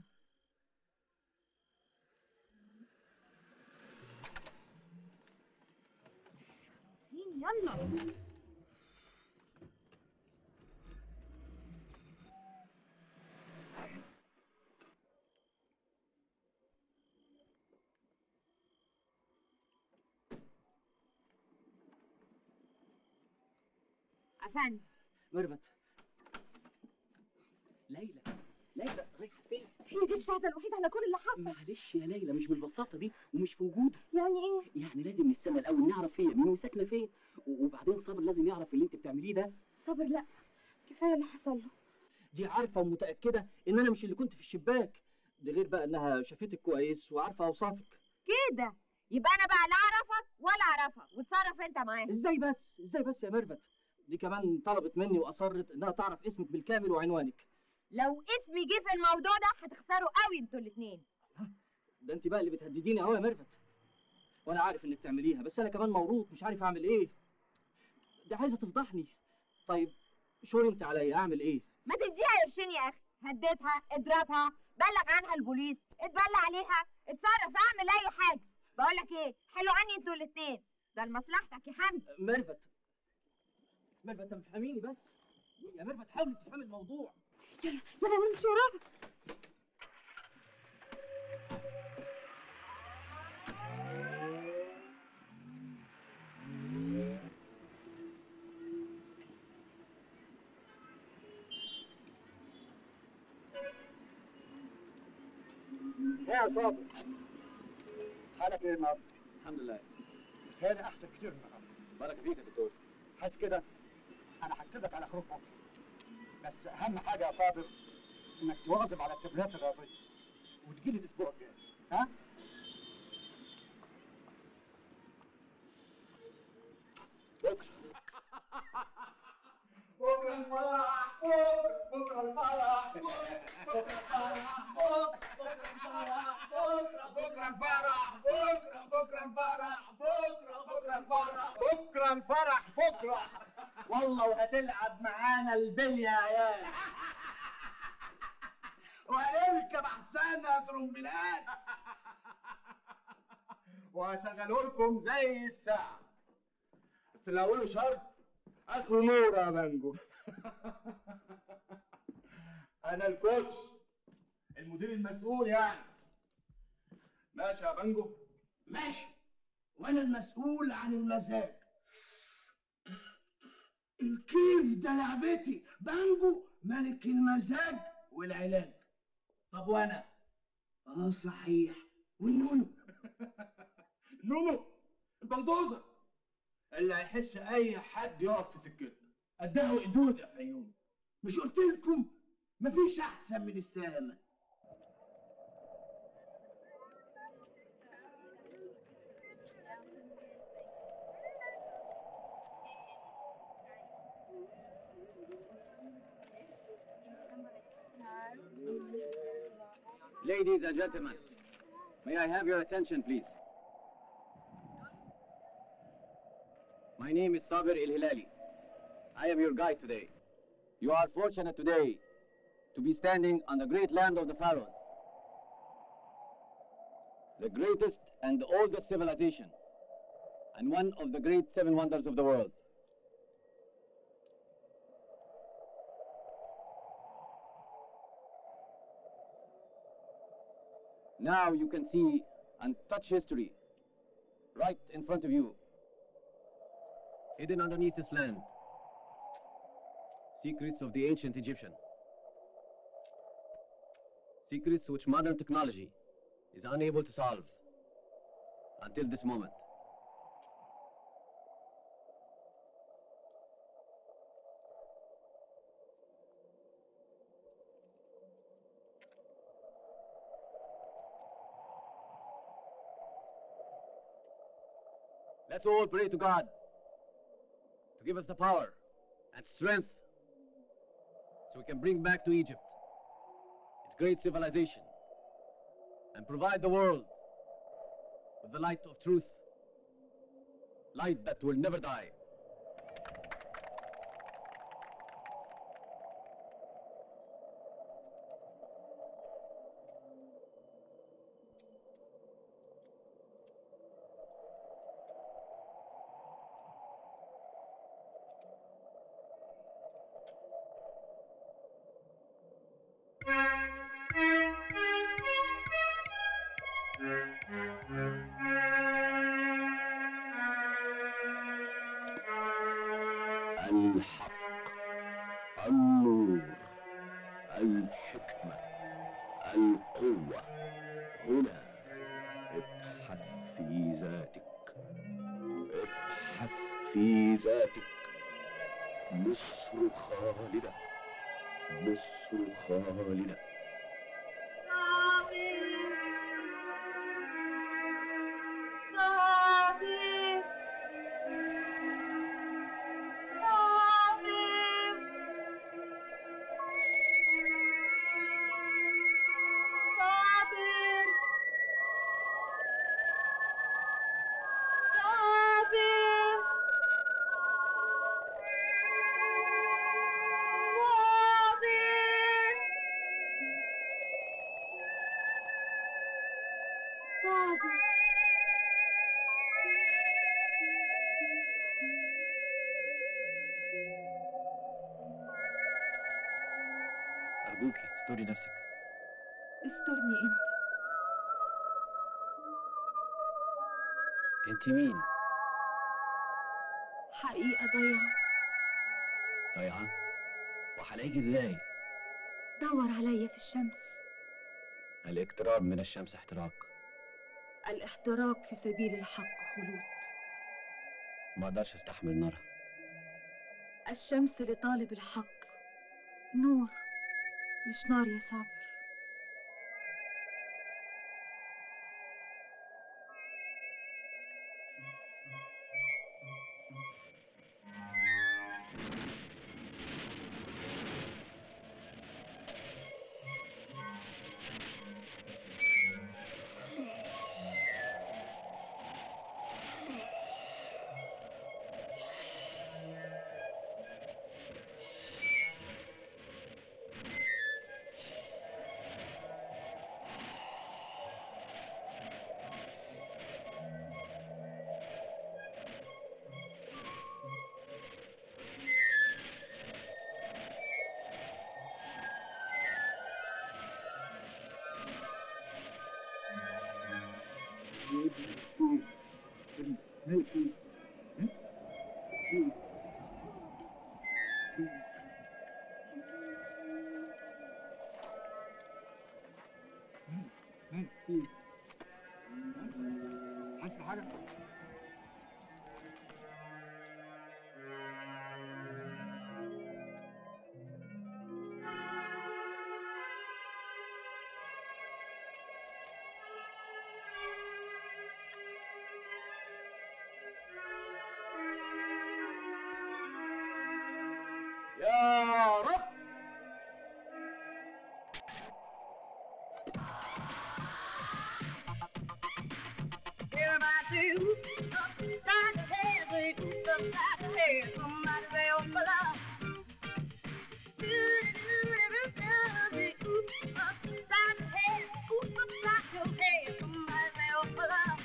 B: سين يلا افندم
E: ميرفت
A: ليلى ليلى رايحه فين
B: هي دي الشهاده الوحيده على كل اللي حصل
A: معلش يا ليلى مش بالبساطه دي ومش في وجوده
B: يعني ايه
A: يعني لازم نستنى الاول نعرف هي مين وساكنه فين و- وبعدين صابر لازم يعرف اللي انت بتعمليه ده
B: صبر لا كفايه اللي حصل له
E: دي عارفه ومتاكده ان انا مش اللي كنت في الشباك ده غير بقى انها شافتك كويس وعارفه اوصافك
B: كده يبقى انا بقى لا اعرفك ولا اعرفك وتصرف انت معاه
I: ازاي بس ازاي بس يا ميرفت دي كمان طلبت مني واصرت انها تعرف اسمك بالكامل وعنوانك
B: لو اسمي جه في الموضوع ده هتخسروا قوي انتوا الاثنين
I: ده انت بقى اللي بتهدديني اهو يا ميرفت وانا عارف انك تعمليها بس انا كمان موروث مش عارف اعمل ايه دي عايزه تفضحني طيب شوري انت عليا اعمل ايه
B: ما تديها قرشين يا اخي هديتها اضربها بلغ عنها البوليس اتبلى عليها اتصرف اعمل اي حاجه بقول لك ايه حلو عني انتوا الاثنين ده لمصلحتك يا حمدي
I: ميرفت ميرفت انت مش فاهميني بس يا ميرفت حاولي تفهمي الموضوع
B: يلا يلا نمشي وراها
I: يا صابر حالك ايه النهارده؟ الحمد لله
J: بتهيألي احسن كتير من النهارده
I: بارك فيك يا دكتور
J: حاسس كده انا هكتبك على خروج بكره بس اهم حاجه يا صابر انك تواظب على التمرينات الرياضيه وتجيلي الاسبوع الجاي ها
I: بكره
E: بكره الفرح بكره الفرح بكره الفرح بكره الفرح بكره الفرح بكره بكره الفرح بكره بكره الفرح بكره الفرح بكره والله وهتلعب معانا البلي يا عيال
D: وهنركب احسن ترومبيلات
E: وهشغله لكم زي الساعة بس اللي أوله شرط آخره نور يا بانجو أنا الكوتش المدير المسؤول يعني ماشي يا بانجو
D: ماشي وانا المسؤول عن المزاج الكيف ده لعبتي بانجو ملك المزاج والعلاج
E: طب وأنا
D: اه صحيح والنونو
E: نونو البلدوزر اللي هيحش أي حد يقف في سكته قدها قدود يا فيوم
D: مش قلت لكم مفيش احسن من استهانه
K: Ladies and gentlemen, may I have your attention, please? My name is Sabir El Hilali. I am your guide today. You are fortunate today to be standing on the great land of the pharaohs, the greatest and oldest civilization, and one of the great seven wonders of the world. Now you can see and touch history right in front of you. Hidden underneath this land. Secrets of the ancient Egyptian. Secrets which modern technology is unable to solve until this moment. Let's all pray to God to give us the power and strength so we can bring back to Egypt its great civilization and provide the world with the light of truth, light that will never die.
L: الحق النور الحكمة القوة هنا ابحث في ذاتك ابحث في ذاتك مصر خالدة مصر خالدة
H: صابر
K: أرجوكي استوري نفسك
G: استرني انت
K: أنت مين؟
G: حقيقة ضيعة
K: ضايعة؟ وهلاقيك إزاي؟
G: دور عليا في الشمس
K: الاقتراب من الشمس احتراق
G: الاحتراق في سبيل الحق خلود
K: ما أقدرش أستحمل نارها
G: الشمس لطالب الحق نور مش نار يا صابر
J: حاسس بحاجة؟
E: يا رب
H: Here I do, upside the head, they oops upside the head. Somebody say, oh, for love. Do do do do do oops upside the head, oops upside your head. Somebody say, oh, for love.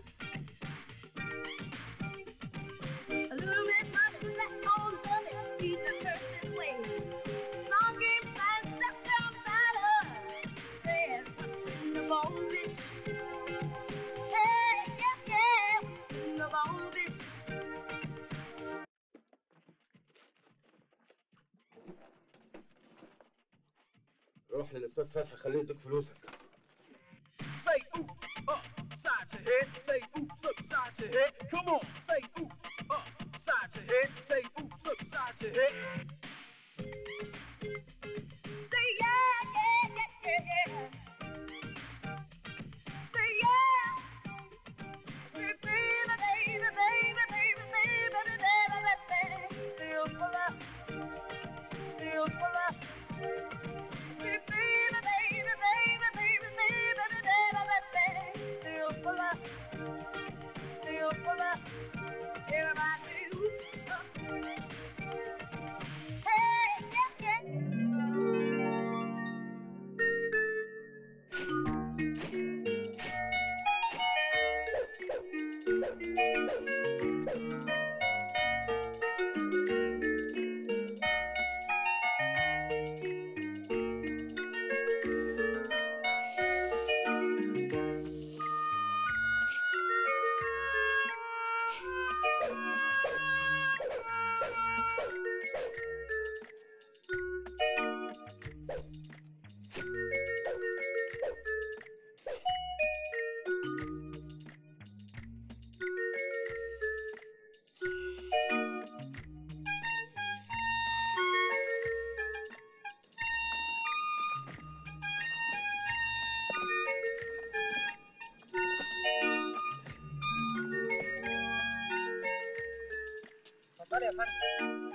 H: A little bit money left on the list, keep the person way. Long game time, step down side of. Says, what's in the bone, bitch? Hey, yeah, yeah, what's in the bone, bitch?
F: روح للاستاذ فتحي خليه يديك فلوسك
E: Say oops upside your head. Say oops upside your head. Come on. Say oops upside your head. Say oops upside your head.
H: Say yeah, yeah, yeah, yeah, yeah. Say yeah. Say baby, baby, baby, baby, baby, baby, baby, baby. Feel for love. Feel for love. Say baby, baby, baby, baby, baby, baby, baby. Feel for love. Feel for love. Everybody do. Hey, yeah, yeah.
I: اتفضلي يا فندم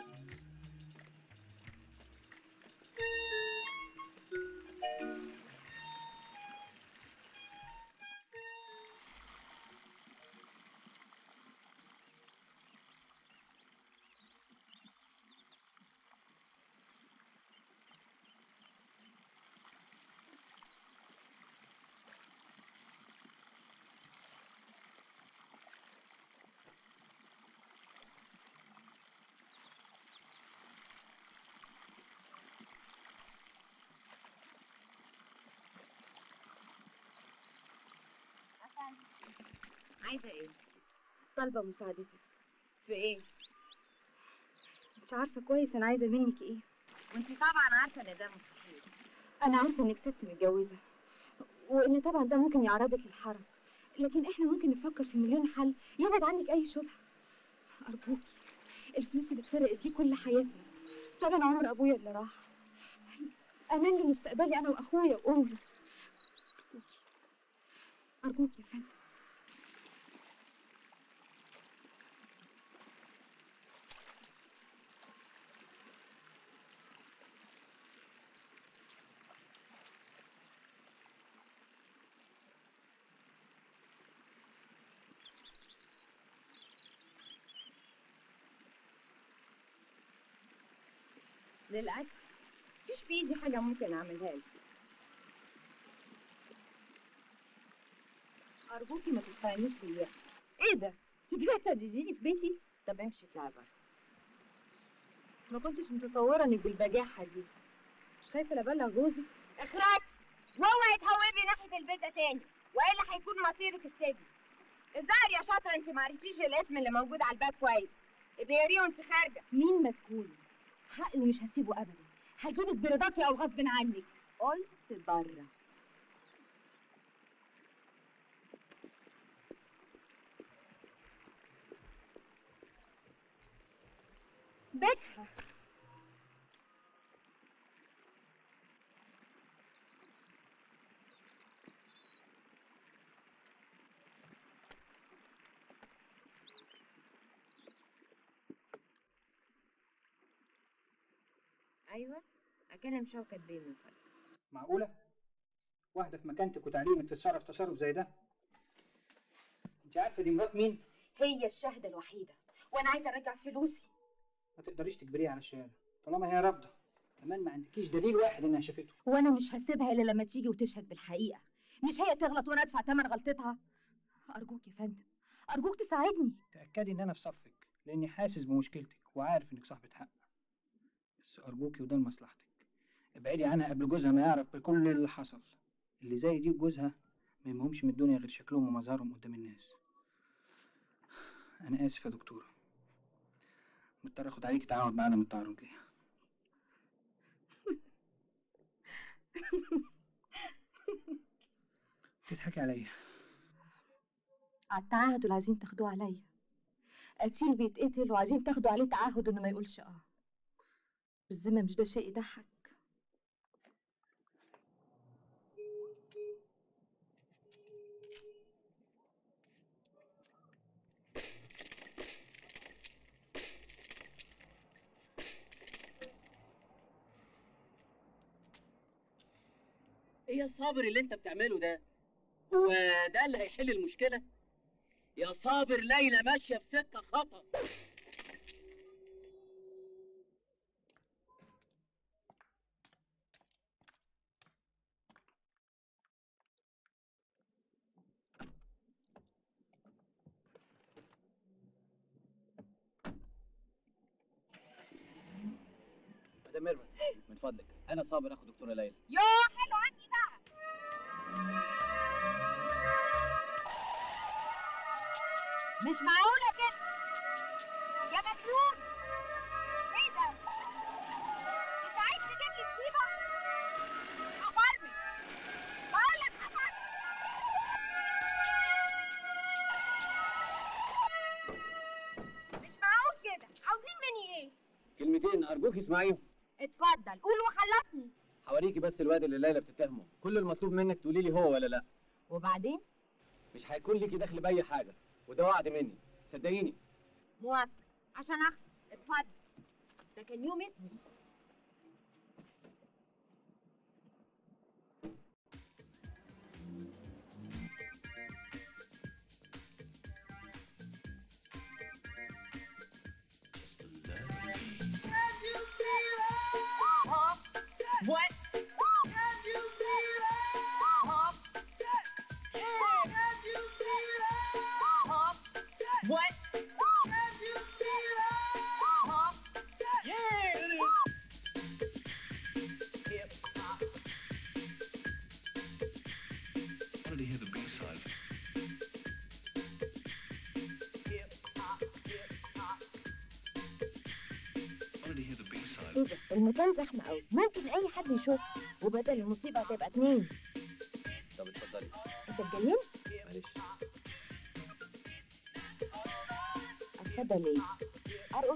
B: عايزه ايه طالبه مساعدتك في ايه مش عارفه كويس انا عايزه منك ايه وانت طبعا عارفه ان ده مستحيل انا عارفه انك ست متجوزه وان طبعا ده ممكن يعرضك للحرج لكن احنا ممكن نفكر في مليون حل يبعد عنك اي شبهه ارجوكي الفلوس اللي اتسرقت دي كل حياتنا طبعا عمر ابويا اللي راح امان لمستقبلي انا واخويا وامي ارجوكي يا فندم للأسف مفيش في ايدي حاجة ممكن أعملها لك أرجوكي ما تدفعنيش باليأس إيه ده؟ أنت جاية تهدديني في بيتي؟ طب امشي اطلعي بره ما كنتش متصورة إنك بالبجاحة دي مش خايفة لأبلغ جوزي؟ اخرسي واوعي تهوبي ناحية البيت ده تاني وإلا هيكون مصيرك السجن الظاهر يا شاطرة أنت معرفتيش الاسم اللي موجود على الباب كويس ابقريه وأنت خارجة مين ما تكوني حقي مش هسيبه ابدا هجيبك برضاكي او غصب عنك قلت بره بكها ايوه اكلم شوكت بيه من فضلك
M: معقولة؟ واحدة في مكانتك وتعليمك تتصرف تصرف زي ده؟ انت عارفة دي مرات مين؟
B: هي الشاهده الوحيده وانا عايزه ارجع فلوسي
M: ما تقدريش تجبريها على الشهادة طالما هي رافضة كمان ما عندكيش دليل واحد انها شافته
B: وانا مش هسيبها الا لما تيجي وتشهد بالحقيقه مش هي تغلط وانا ادفع ثمن غلطتها ارجوك يا فندم ارجوك تساعدني
M: تأكدي ان انا في صفك لاني حاسس بمشكلتك وعارف انك صاحبة حق بس ارجوكي وده لمصلحتك ابعدي عنها قبل جوزها ما يعرف بكل اللي حصل اللي زي دي وجوزها ما يهمهمش من الدنيا غير شكلهم ومظهرهم قدام الناس انا اسف يا دكتورة مضطر اخد عليكي تعهد بعدم التعرض ليها تضحكي عليا
B: على التعهد اللي عايزين تاخدوه عليا قتيل بيتقتل وعايزين تاخدوا عليه تعهد انه ما يقولش اه بالذمه مش ده شيء يضحك
I: ايه يا صابر اللي انت بتعمله ده هو ده اللي هيحل المشكله يا صابر ليلى ماشيه في سكه خطر مدام ميرفت من فضلك انا صابر اخو دكتوره ليلى
B: يوه حلو عني بقى مش معقولة كده يا مجنون ايه ده؟ انت عايز تجيب لي مصيبة؟ هفرمي بقول لك هفرمي مش معقول كده عاوزين مني ايه؟
K: كلمتين ارجوك اسمعيهم
B: اتفضل قول وخلصني
K: حواريكي بس الواد اللي ليلى بتتهمه كل المطلوب منك تقولي لي هو ولا لا
B: وبعدين
K: مش هيكون ليكي دخل باي حاجه وده وعد مني صدقيني
B: موافق عشان اخلص اتفضل ده كان يوم اسمي
E: What? What?
L: Wanted to hear the B-side.
B: ايه ده المكان زحمه قوي ممكن اي حد يشوف وبدل المصيبه هتبقى اتنين
K: طب اتفضلي
B: انت اتجننت
K: معلش
B: اتفضل ايه ارقص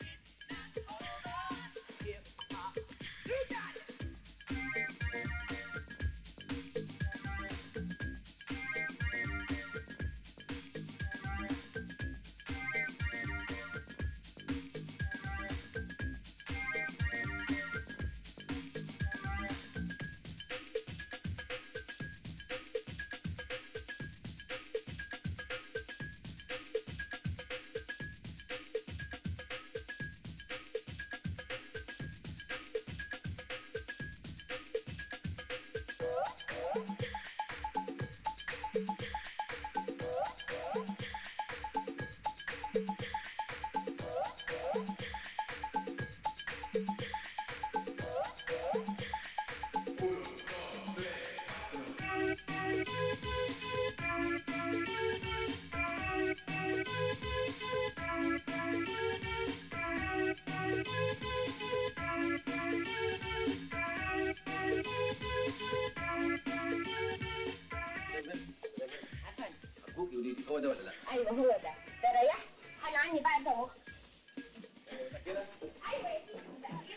K: ارجوكي قولي لي هو ده ولا لا
B: ايوه هو ده استريحت حل عني بقى انت واختك
K: متاكده
B: ايوه يا سيدي متأكدة.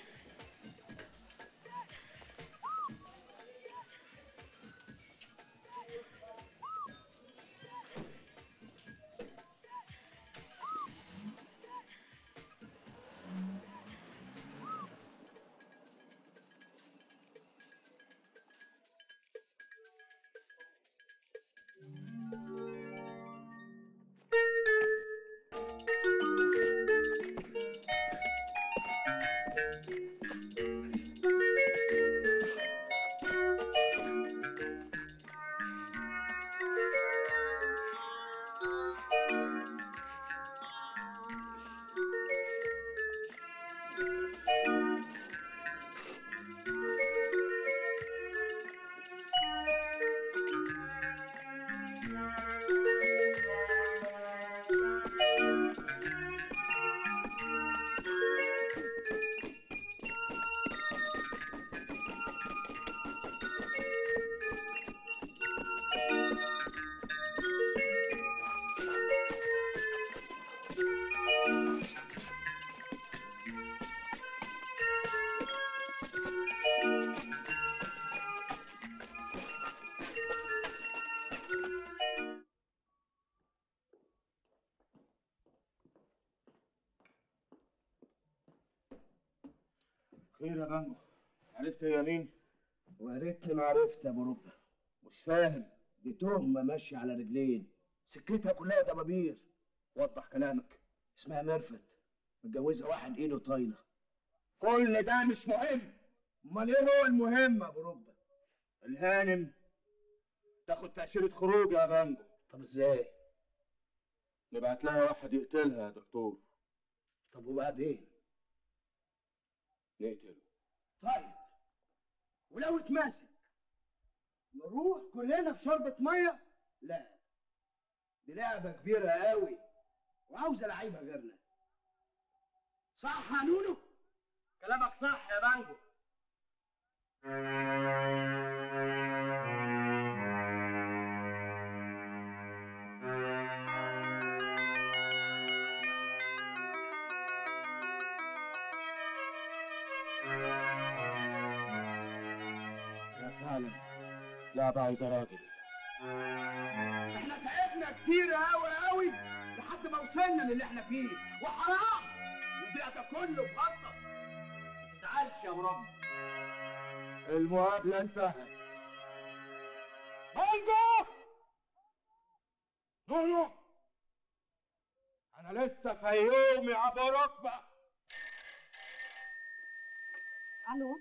F: خير يا بانجو عرفت هي مين؟
D: ويا ريتني ما عرفت يا ابو ربه
F: مش فاهم
D: دي تهمه ماشيه على رجلين سكتها كلها دبابير
F: وضح كلامك
D: اسمها ميرفت متجوزه واحد ايده طايله
F: كل ده مش مهم
D: امال ايه هو المهم يا ابو ربه
F: الهانم تاخد تأشيرة خروج يا بانجو
D: طب ازاي
F: نبعت لها واحد يقتلها يا دكتور
D: طب وبعدين
F: نقتله
D: طيب ولو اتماسك نروح كلنا في شربة مية لا دي لعبة كبيرة قوي وعاوزة لعيبة غيرنا صح يا نونو
E: كلامك صح يا بانجو
F: يا فعلا لعبة عايزة راجل
D: احنا تعبنا كتير قوي قوي لحد ما وصلنا للي احنا فيه وحرام يضيع ده كله بغلطة
E: ما تزعلش يا ابو رب
F: المقابلة انتهت بانجو نونو انا لسه فيومي ابو ركبه
B: الو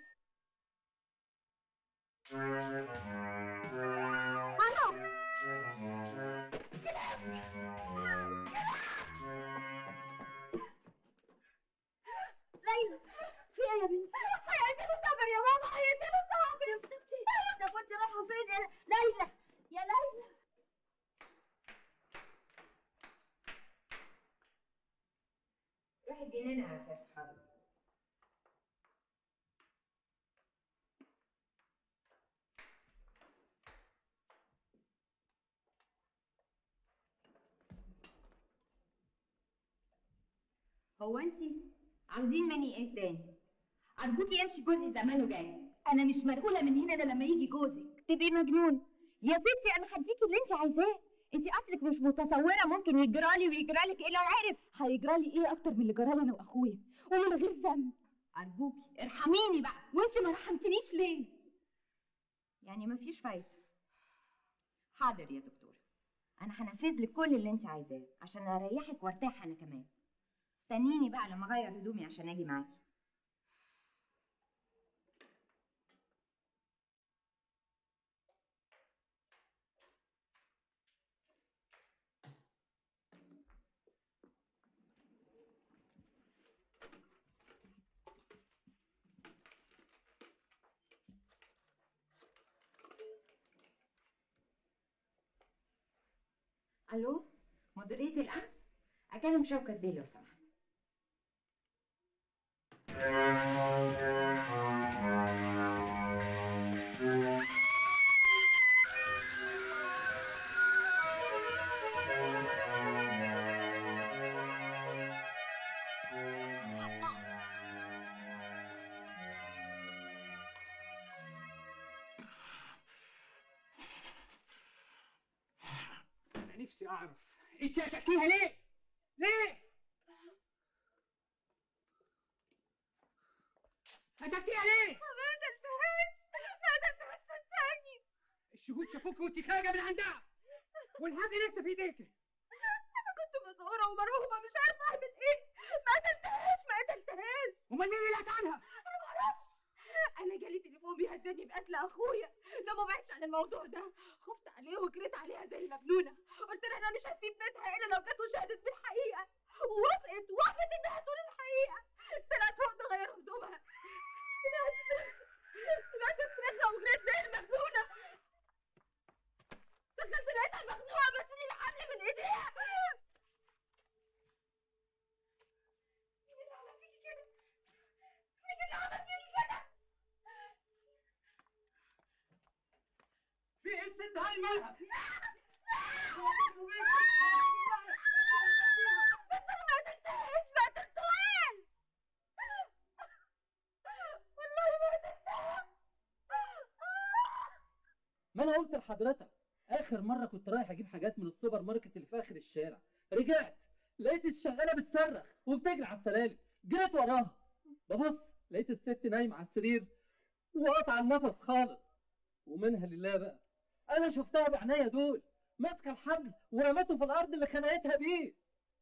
H: ليلى في ايه يا بنتي؟ حياتي صبر يا ماما حياتي صبر يا بنتي ده كنت رايحه فين يا ليلى يا ليلى
B: روحي الجنينة يا فتحي حاضر هو انت عاوزين مني ايه تاني ارجوكي امشي جوزي زمانه جاي انا مش مرقوله من هنا الا لما يجي جوزك تبقي مجنون يا ستي انا هديكي اللي انت عايزاه انت اصلك مش متصوره ممكن يجرالي ويجرالك ايه لو عرف هيجرالي ايه اكتر من اللي جرالي انا واخويا ومن غير ذنب ارجوكي ارحميني بقى وانت ما رحمتنيش ليه يعني مفيش فايده حاضر يا دكتوره انا هنفذ لك كل اللي انت عايزاه عشان اريحك وارتاح انا كمان استنيني بقى لما اغير هدومي عشان اجي معاكي الو مديريه الامن اكلم شوكت بيه لو سمحت
M: انا نفسي اعرف انت هتحكيها ليه؟ ليه؟ هتحكيها ليه؟
H: ما قتلتهاش ما قتلتهاش صدقني
M: الشهود شافوك وانت خارجه من عندها والحاجه لسه في ايديك
H: انا كنت مسعوره ومرعوبه مش عارفه اعمل ايه ما قتلتهاش ما قتلتهاش
M: امال مين اللي قتلها؟
H: انا ما اعرفش انا جالي تليفون بيهددني بقتل اخويا لو ما بعدش عن الموضوع ده خفت عليه وجريت عليها زي المجنونه قلت لها انا مش هسيب بيتها الا لو جت وشهدت بالحقيقه ووافقت وافقت انها تقول الحقيقه طلعت فوق تغير هدومها سمعت سمعت صريخها وجريت زي المجنونه دخلت لقيتها مخنوقه بس لي الحبل من ايديها مين اللي عمل فيكي كده؟ مين اللي عمل فيكي كده؟
M: في ايه الست هاي مالها؟
H: بس انا ما قتلتهاش ما قتلتهاش والله ما قتلتها
I: ما انا قلت لحضرتك اخر مره كنت رايح اجيب حاجات من السوبر ماركت اللي في اخر الشارع رجعت لقيت الشغاله بتصرخ وبتجري على السلالم جريت وراها ببص لقيت الست نايمه على السرير وقطع النفس خالص ومنها لله بقى انا شفتها بعناية دول ماسكه الحبل ورمته في الارض اللي خنقتها بيه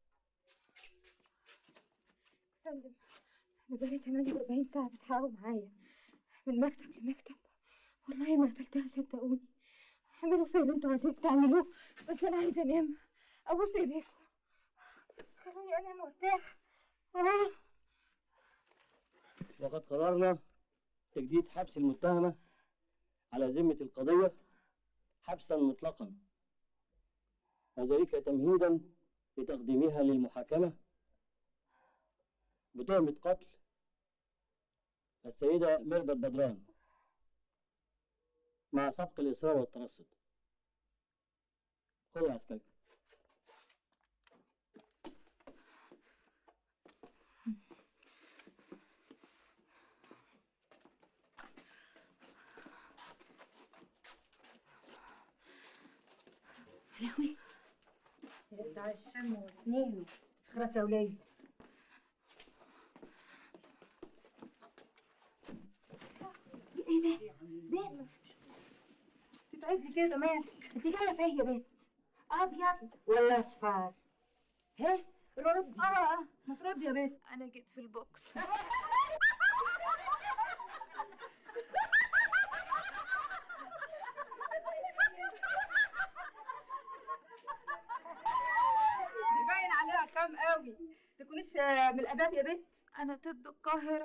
G: فندم انا بقالي 48 ساعه بتحاول معايا من مكتب لمكتب والله ما قتلتها صدقوني اعملوا فيا اللي انتوا عايزين تعملوه بس انا عايزه انام ابوس ايديكم خلوني انام وارتاح آه.
C: وقد قررنا تجديد حبس المتهمة على ذمة القضية حبسا مطلقا وذلك تمهيدا لتقديمها للمحاكمة بتهمة قتل السيدة ميرفت بدران مع سبق الإصرار والترصد خذ يا عسكري
B: لهوي يقطع الشم وسنينه خلاص يا وليد ايه ده؟ بنت تتعبي كده مالك؟ انت جايه في ايه يا بنت؟ ابيض ولا اصفر؟ ها؟ رد اه ما ترد يا بنت
G: انا جيت في البوكس
B: دي باين عليها خام قوي تكونيش آه، من الاداب يا بنت
G: انا طب القاهره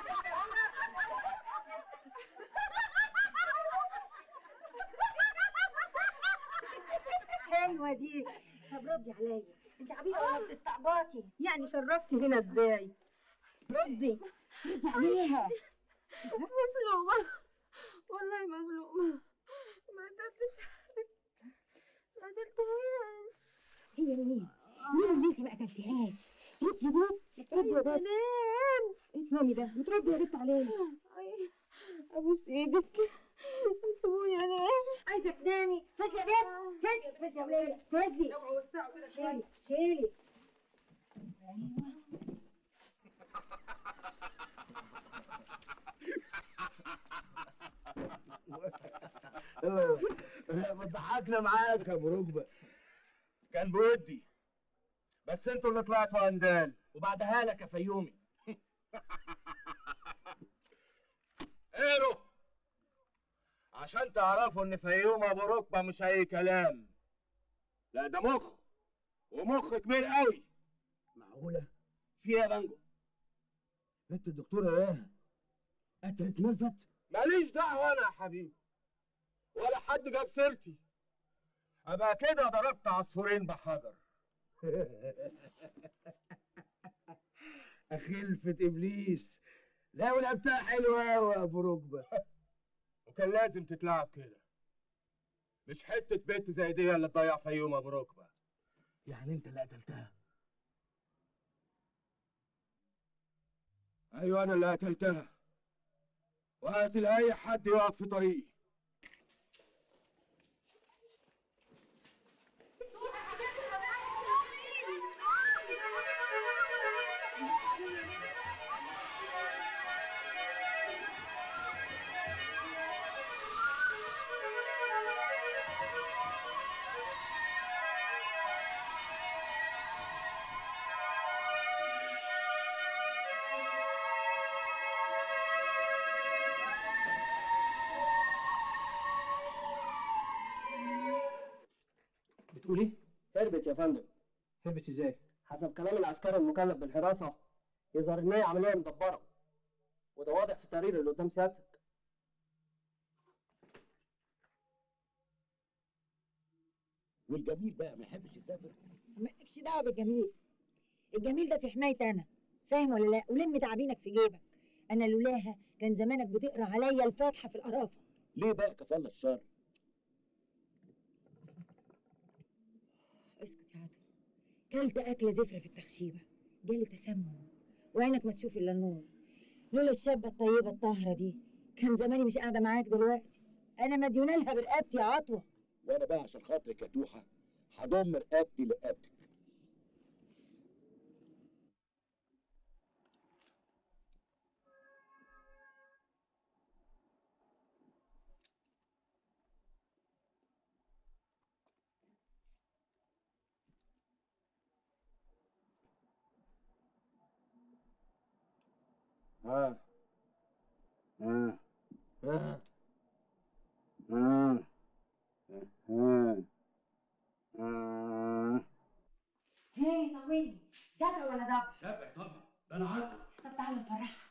B: حلوه دي طب ردي عليا انت عبيطه ولا بتستعبطي يعني شرفتي هنا ازاي ردي ردي عليها
G: مظلومه والله مظلومه ما قدرتش ما قدرتهاش
B: هي مين؟ مين اللي انت ما قتلتيهاش؟ بيت يا بيت ردي يا بيت ايه تنامي ده بتردي يا بيت علينا
G: ابوس ايدك سيبوني انام
B: عايزه تنامي فاتي يا بيت فاتي فاتي يا وليه فاتي اوعوا وسعوا كده شيلي شيلي
F: بتضحكنا معاك يا ابو ركبه كان بودي بس انتوا اللي طلعتوا اندال وبعدها لك يا فيومي اقروا عشان تعرفوا ان فيوم ابو ركبه مش اي كلام لا ده مخ ومخ كبير قوي
D: معقوله
F: فيها يا بانجو
D: بنت الدكتوره ايه قتلت ملفت
F: ماليش دعوه انا يا حبيبي ولا حد جاب سيرتي ابقى كده ضربت عصفورين بحجر
D: خلفة ابليس لا ولعبتها حلوه قوي يا ابو ركبه
F: وكان لازم تتلعب كده مش حته بنت زي دي اللي تضيع فيوم ابو ركبه
D: يعني انت اللي قتلتها
F: ايوه انا اللي قتلتها وقتل اي حد يقف في طريقي
C: بتقول ايه؟ هربت يا فندم هربت ازاي؟ حسب كلام العسكري المكلف بالحراسة يظهر ان هي عملية مدبرة وده واضح في التقرير اللي قدام سيادتك
D: والجميل بقى ما يحبش يسافر
B: مالكش دعوه بالجميل الجميل ده في حمايتي انا فاهم ولا لا ولم تعابينك في جيبك انا لولاها كان زمانك بتقرا عليا الفاتحه في القرافه
D: ليه بقى كفالة الشر
B: اسكت يا عدو كلت اكله زفره في التخشيبه جالي تسمم وعينك ما تشوف الا النور لولا الشابه الطيبه الطاهره دي كان زماني مش قاعده معاك دلوقتي انا مديونه لها برقبتي يا عطوه
D: وانا بقى عشان خاطرك يا توحه هضم رقبتي لرقبتك
F: ها ها ها ها ها ها
B: هي طويلي سبع ولا دبر
D: سبع طبعا ده انا عارفه
B: طب تعالى نفرحها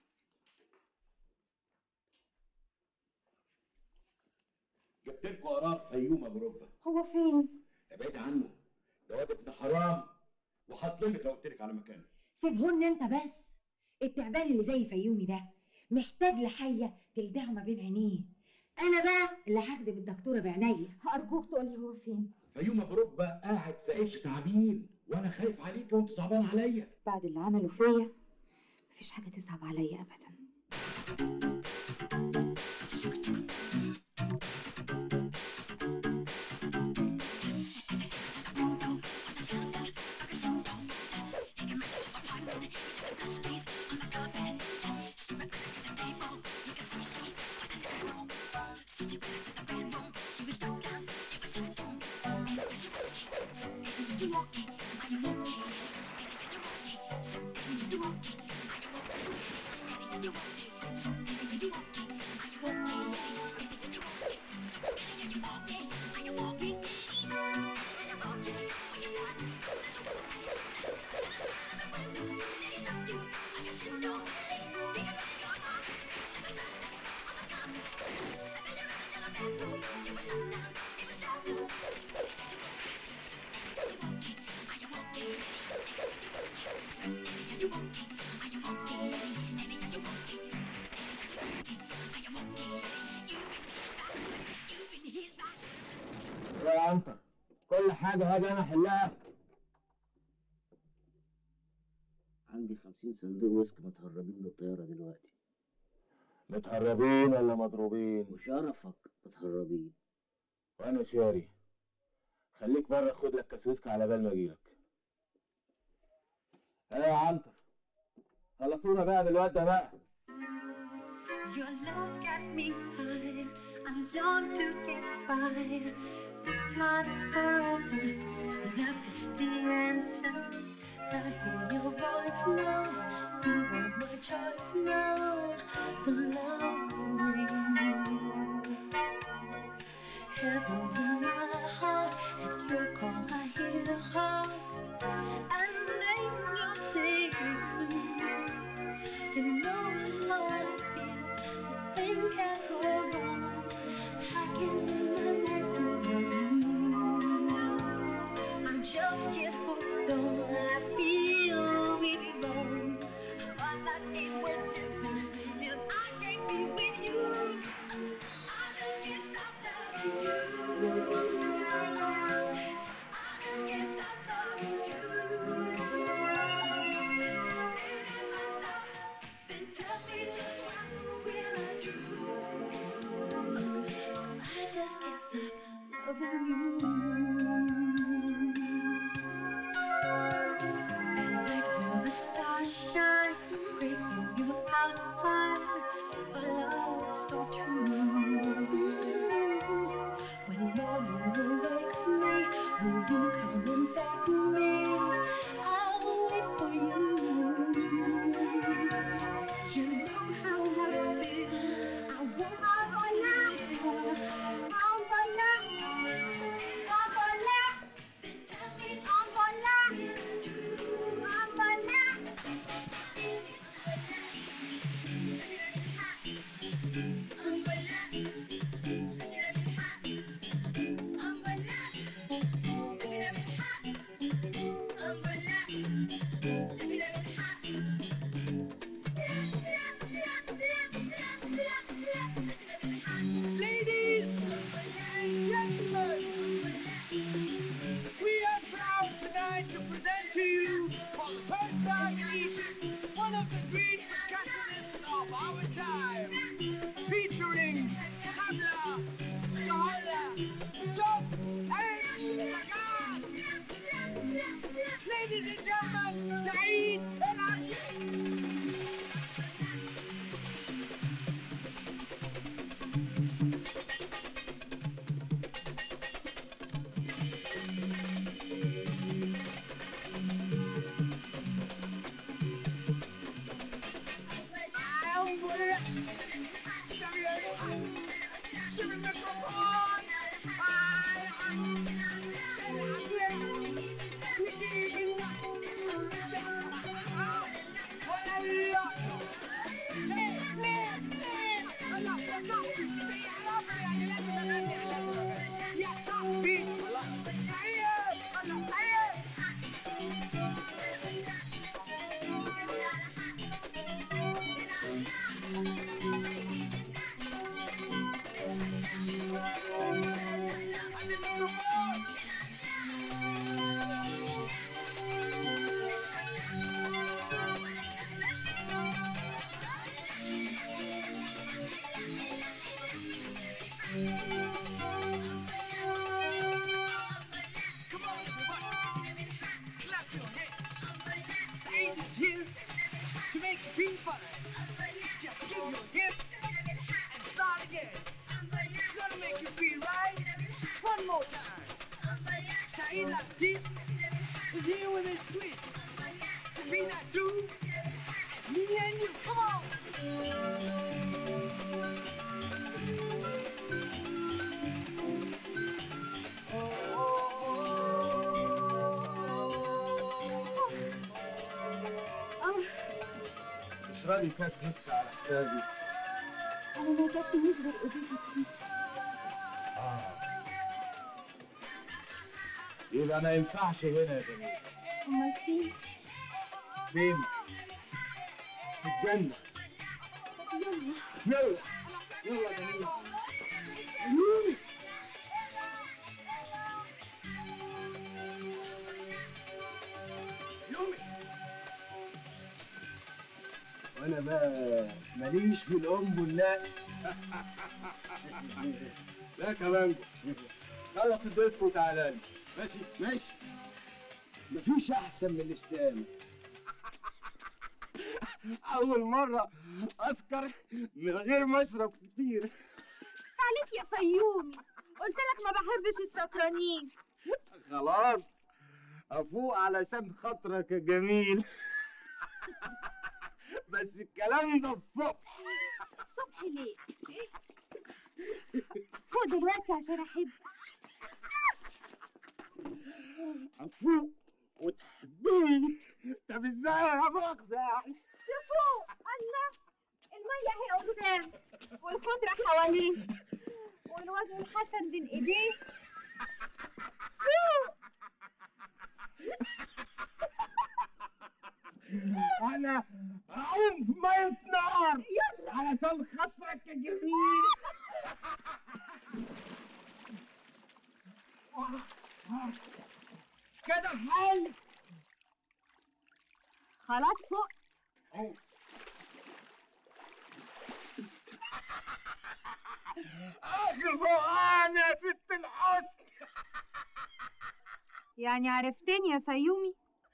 D: جبت لكم قرار فيوم ابو ركبه
B: هو فين
D: ابعد عنه ده واد ابن حرام وهظلمك لو قلت لك على مكانه
B: سيبهن انت بس التعبان اللي زي فيومي ده محتاج لحيه تلدعه ما بين عينيه انا بقى اللي هخدم الدكتوره بعينيا
G: ارجوك تقولي هو فين
D: فيوم ابو ركبه قاعد في عيش تعبين وانا خايف عليك وانت صعبان عليا
G: بعد اللي عمله فيا مفيش حاجه تصعب عليا ابدا
F: يا عنتر كل حاجة هاجي أنا أحلها
N: عندي خمسين صندوق ويسك متهربين بالطيارة دلوقتي
F: متهربين ولا مضروبين
N: وشرفك متهربين
F: وانا شاري خليك بره خد لك كاس ويسكي على بال ما اجيلك ايه يا عنتر خلصونا بقى من الواد ده بقى
O: Your love's got me high. I long to get by. This heart is forever. Love is the answer. I hear your voice now. You are my choice now. The love will ring. Heaven's in my heart. At your call, I hear the harps and angels sing. You know how I feel. This thing can't go wrong. I can't live my life without you. I just can't hold on. I feel we belong. My life ain't worth living if I can't be with you. I just can't stop loving you. I just can't stop loving you. Baby, if I stop, then tell me just what will I do? 'Cause I just can't stop loving you. And like where the stars shine, breaking you out of fire, a love so true. When morning wakes me, will you come and take me? I'll wait for you. You know how I feel. I want I'm gonna, I'm gonna, I'm gonna. Then tell me I'm gonna, I'm gonna. I'm
E: Ladies and gentlemen, we are proud tonight to present to you, for the first time in Egypt, one of the great percussionists of our time, featuring Hamla, Sahala, Dub, and Sagan. Ladies and gentlemen, Saeed El Come on, everybody. Clap your hands. Saeed is here to make you feel fine. Just give your hips and start again. Gonna make you feel right. One more time. Saeed Latif is here with his twin. Sabina too. And me and you. Come on.
F: اشربي كاس ويسكي على حسابي
G: أنا ما كفينيش غير إزازة ويسكي
F: اه يبقى ما ينفعش هنا يا جميل
G: أمال فين؟
F: فين؟ في الجنة
G: يلا
F: يلا يلا يا جميل يومي يومي
D: وانا بقى ماليش في الام واللا
F: لا كمانجو خلص الديسك وتعالى لي ماشي
D: ماشي مفيش احسن من الاستقامه
F: اول مره اسكر من غير ما اشرب كتير
B: عليك يا فيومي قلت لك ما بحبش السكرانين
F: خلاص افوق علشان خاطرك يا جميل بس الكلام ده الصبح
B: الصبح ليه فوق دلوقتي عشان احب
F: افوق وتحبيني طب ازاي يا مؤاخذة يعني
B: فوق الله المية اهي قدام والخضرة حواليه والوجه الحسن بين ايديه فوق
F: انا هعوم في ميه نار يلا علشان خاطرك يا جميل كده حل
B: خلاص فوق
F: اخر فوقان يا ست الحسن
B: يعني عرفتني يا فيومي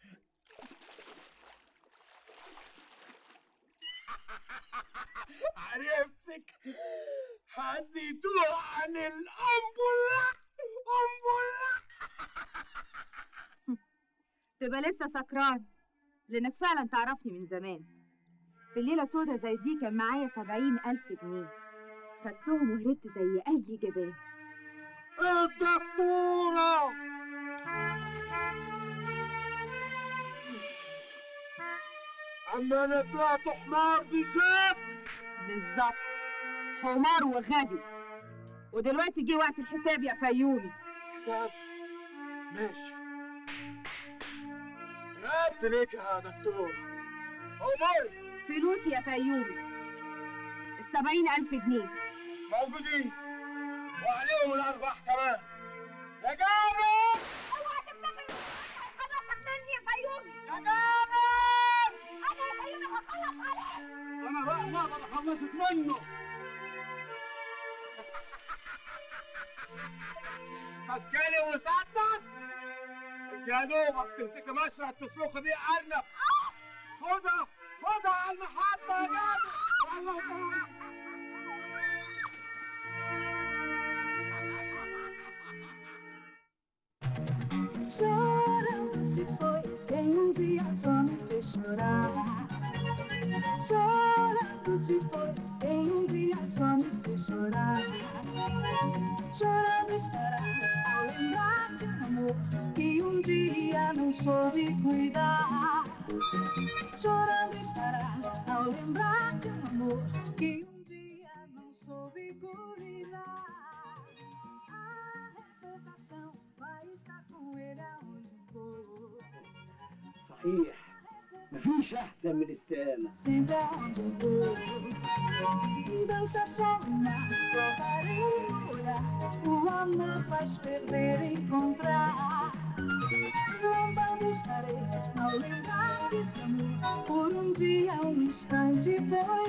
F: عرفتك حديتوها عن الأنبولة أنبولة
B: تبقى لسه سكران لانك فعلا تعرفني من زمان في الليلة سودا زي دي كان معايا سبعين ألف جنيه خدتهم وهربت زي أي جبان
F: الدكتورة أما أنا طلعت حمار بشك
B: بالظبط حمار وغبي ودلوقتي جه وقت الحساب يا فيومي
F: حساب ماشي رقبت ليك يا دكتور أمري
B: فلوسي يا فيومي السبعين ألف جنيه
F: موجودين وعليهم الأرباح كمان يا جابر
B: اوعى تفتكر هخلصك مني يا فيومي
F: يا جابر
B: انا يا فيومي هخلص عليك
F: أنا بقى ما أقدر أخلصك منه مسكني وسطك انت يا دوبك تمسكي مشرط تسلخي بيه ارنب خدها خدها على المحطة يا جابر والله تعالى
O: Chorando se foi, quem um dia só me fez chorar. Chorando se foi, quem um dia só me fez chorar. Chorando estarás ao lembrar de um amor que um dia não soube cuidar. Chorando estarás ao lembrar de um amor que um dia não soube cuidar. A reputação vai estar com ele aonde for.
D: صحيح مفيش احسن من الاستقامه
O: Sempre aonde eu vou. Dança só uma, provarei no olhar. O amor faz perder e encontrar. Lombando estarei ao lembrar desse amor. Por um dia, um instante foi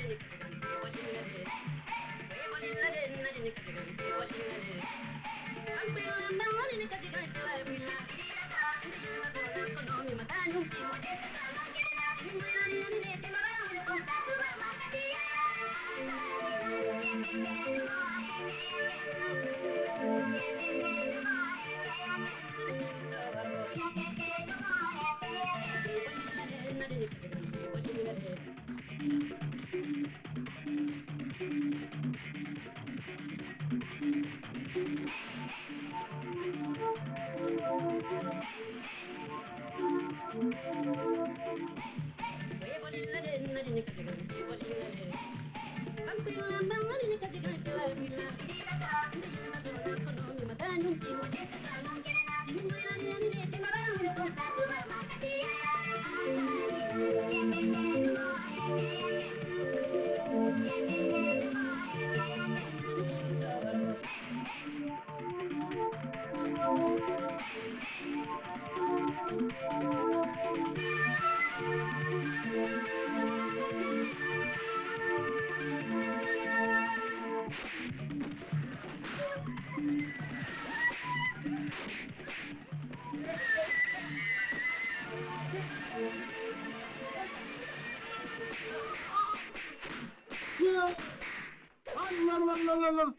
D: الله الله الله الله الله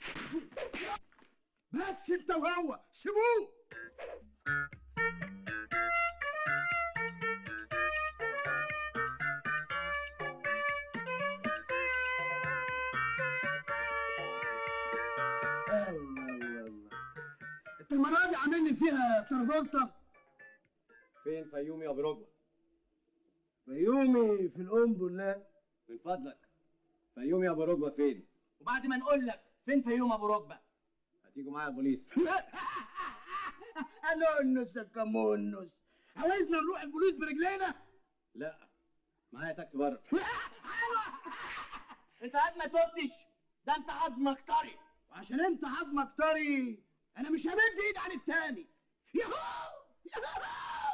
D: بس انت وهو سيبوه الله الله الله انت المره دي عامل لي فيها تربلطه
K: فين فيومي يا ابو ركبه
D: فيومي في القنبله
K: من فضلك فيومي يا ابو ركبه فين
E: وبعد ما نقول لك فين فيوم ابو ركبه
K: هتيجوا معايا البوليس
D: انونس يا كمونس عاوزنا نروح البوليس برجلينا
K: لا معايا تاكسي بره
E: انت قد ما تفتش ده انت عظمك طري
D: وعشان انت عظمك طري انا مش همد ايد عن التاني يهو يهو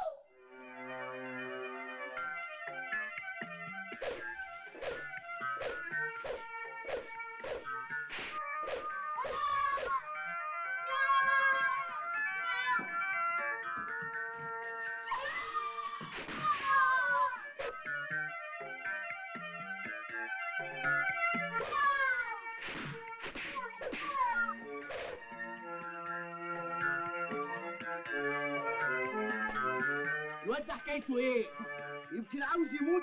E: الواد ده حكايته ايه؟
D: يمكن عاوز يموت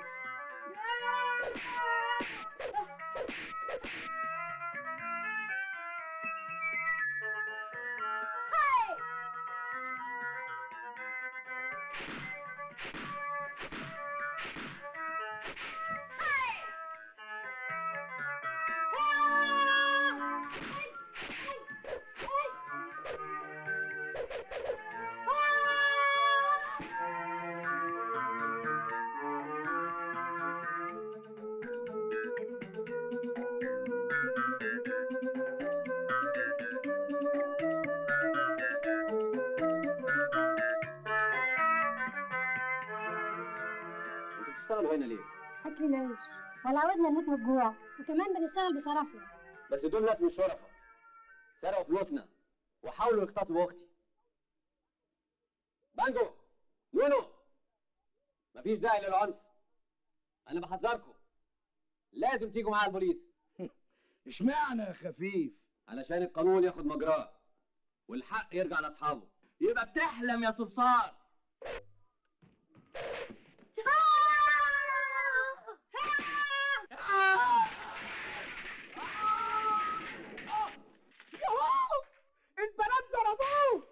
K: انتوا بتشتغلوا هنا ليه؟
G: اكل العيش ولا عاوزنا نموت من الجوع وكمان بنشتغل بشرفنا
K: بس دول ناس مش شرفة سرقوا فلوسنا وحاولوا يغتصبوا اختي بانجو نونو مفيش داعي للعنف انا بحذركم لازم تيجوا معايا البوليس
D: اشمعنى يا خفيف
K: علشان القانون ياخد مجراه والحق يرجع لاصحابه
E: يبقى بتحلم يا صرصار
D: يهو البنات ضربوه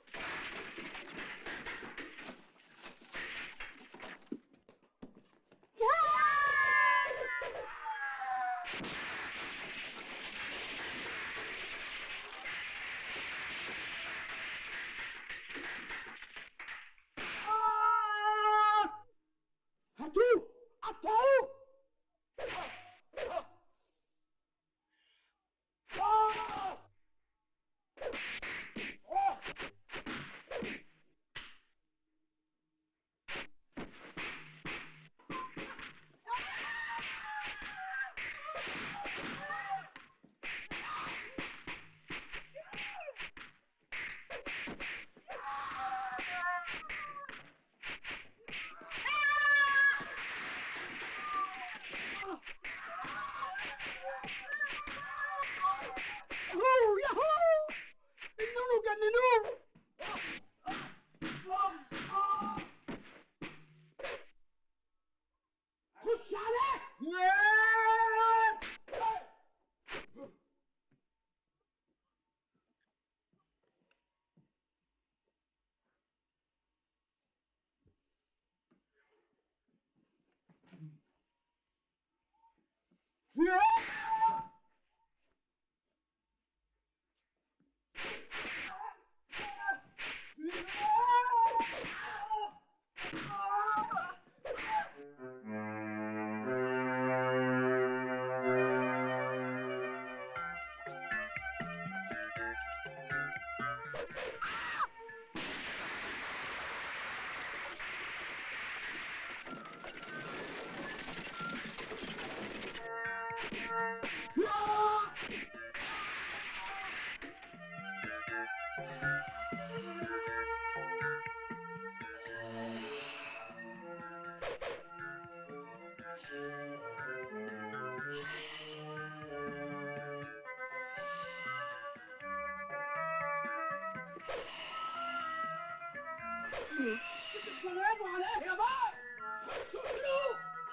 E: بتتفرجوا على ايه يا بار؟ خشوا اقتلوه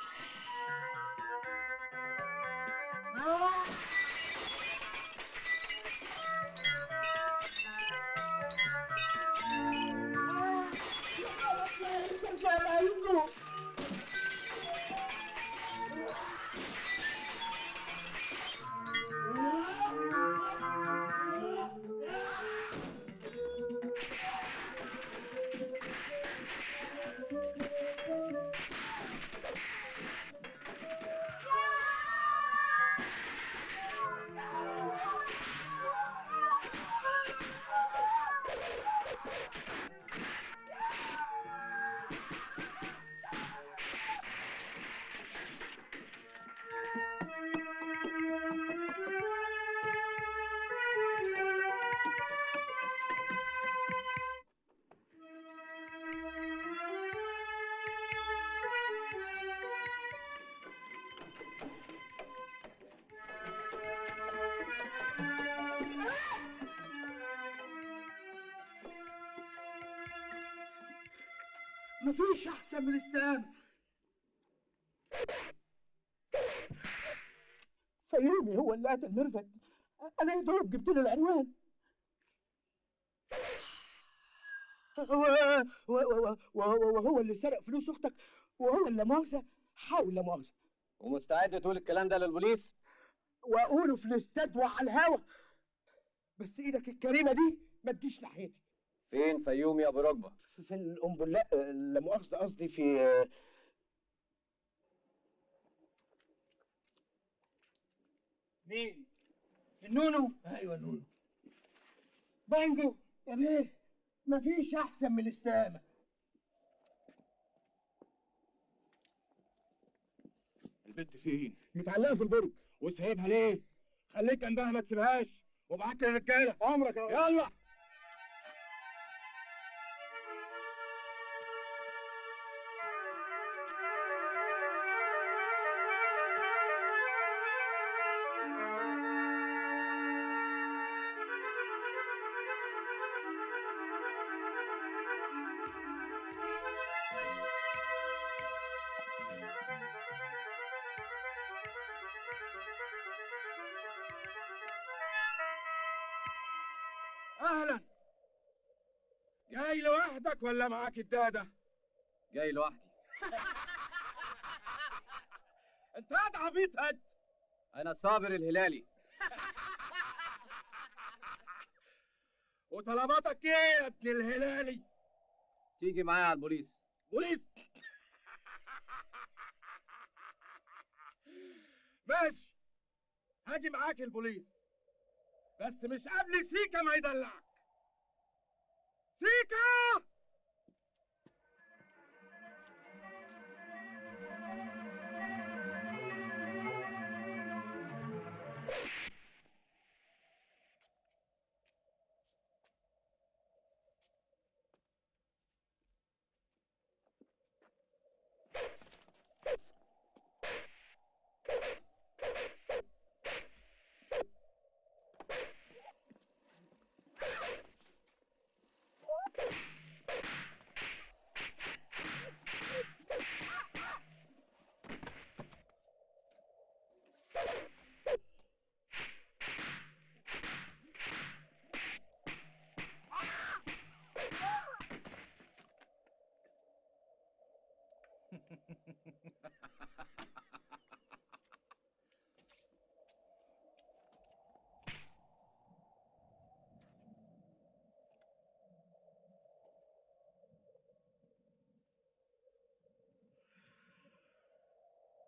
E: مفيش احسن من استهانة فيومي هو اللي قتل ميرفت انا يا دوب جبت له العنوان و- و- و- و- وهو اللي سرق فلوس اختك وهو اللي مؤاخذه حول لا مؤاخذه
K: ومستعد تقول الكلام ده للبوليس
E: واقوله في الاستاد وعلى الهوا بس ايدك الكريمه دي ما تجيش ناحيتي
K: فين فيوم يا ابو ركبه
E: في القنبله لا مؤاخذه قصدي في مين؟ النونو؟ ايوه النونو بانجو يا بيه مفيش احسن من الاستقامه
F: البنت فين؟ متعلقه في البرج وسايبها ليه؟ خليك جنبها ما تسيبهاش وابعت لي الرجاله عمرك يلا اهلا جاي لوحدك ولا معاك الداده؟
K: جاي لوحدي
F: انت قاعد عبيط هد
K: انا صابر الهلالي
F: وطلباتك ايه يا ابن الهلالي؟
K: تيجي معايا على البوليس
F: بوليس ماشي هاجي معاك البوليس بس مش قبل سيكا ما يدلعك سيكا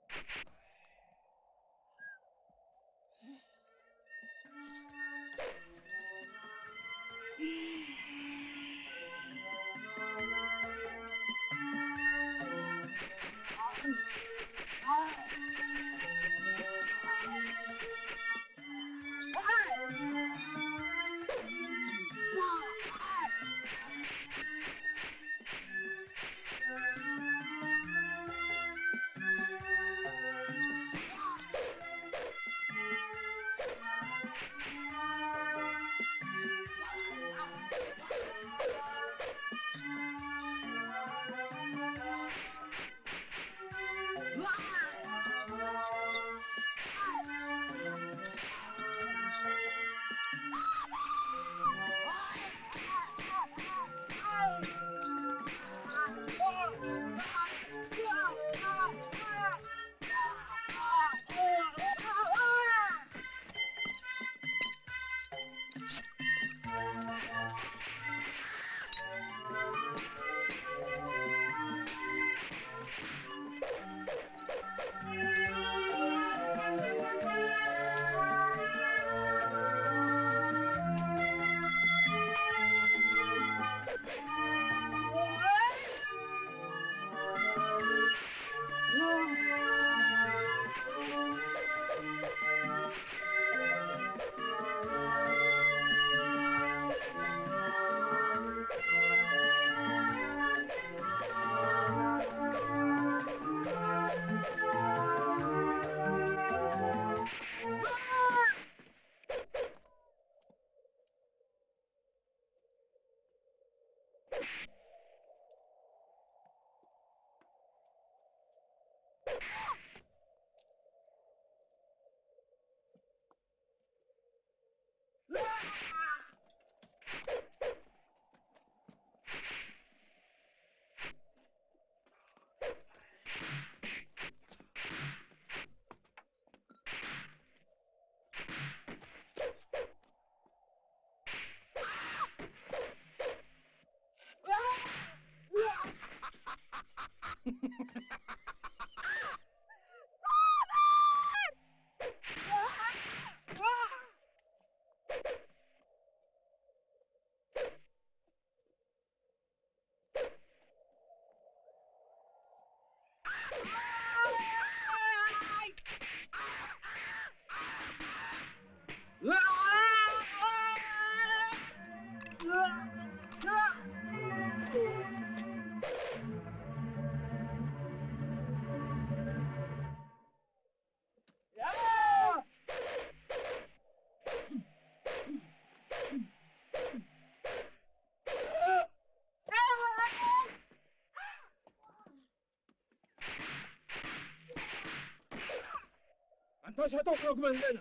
F: انت مش هتخرج من هنا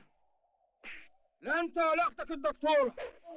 F: لا انت ولا اختك الدكتوره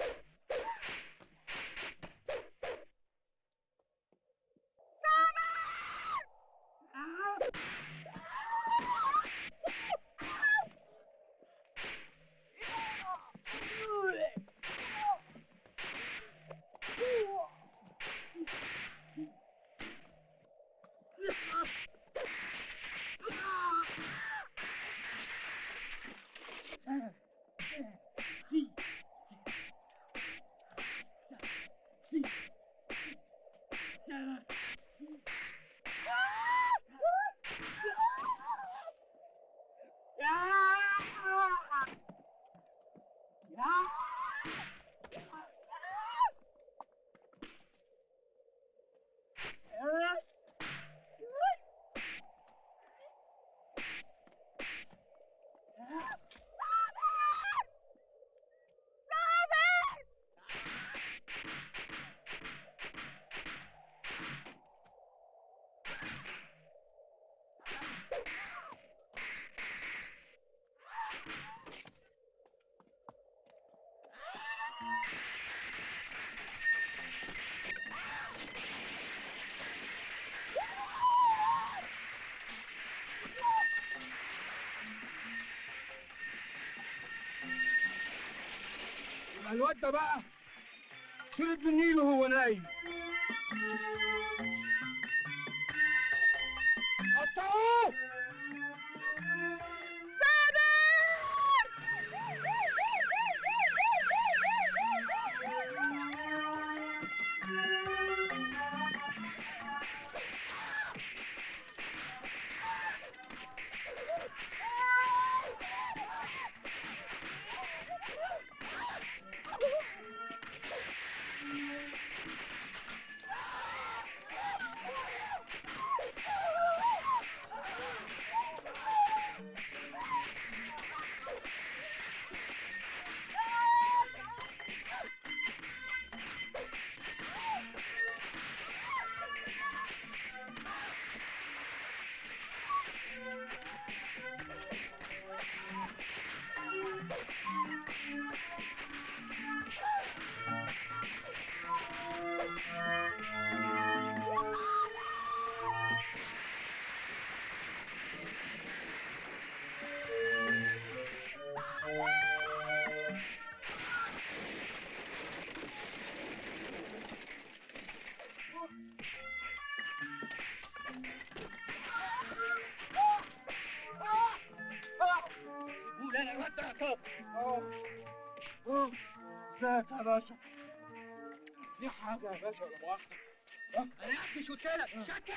F: يبقى الواد ده بقى شرب من النيل وهو نايم قطعوه
E: سيبوا لي انا الواد ده يا صابر
F: اه اه ازيك يا باشا في حاجة يا باشا ولا مؤاخذة
E: انا يا ابني شو قلت لك شكل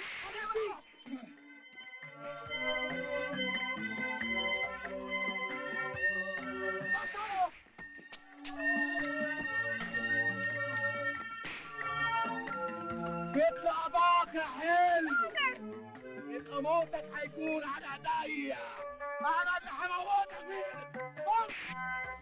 F: يطلع باقي حلو يبقى موتك هيكون على ايديا انا اللي هموتك بص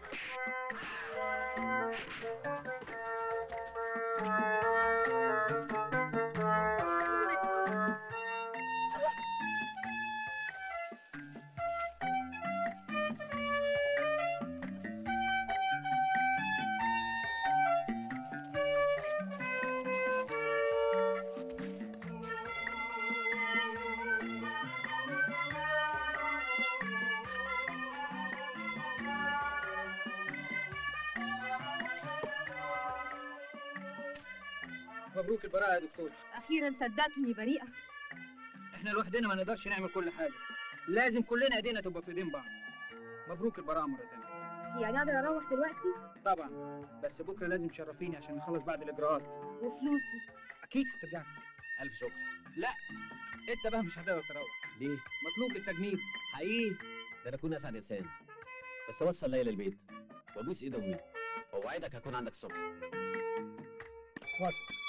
M: مبروك البراءة يا دكتور
B: اخيرا صدقت اني بريئه
M: احنا لوحدنا ما نقدرش نعمل كل حاجة لازم كلنا ايدينا تبقى في ايدين بعض مبروك البراءة مرة تانية
B: يعني اقدر اروح دلوقتي
M: طبعا بس بكرة لازم تشرفيني عشان نخلص بعض الإجراءات
B: وفلوسي
M: أكيد هترجع لك.
K: ألف شكر
M: لا أنت بقى مش هتقدر تروح
K: ليه؟
M: مطلوب للتجنيد
K: حقيقي ده انا اكون اسعد انسان بس اوصل ليلى البيت وابوس ايد امي واوعدك هكون عندك الصبح
M: وافق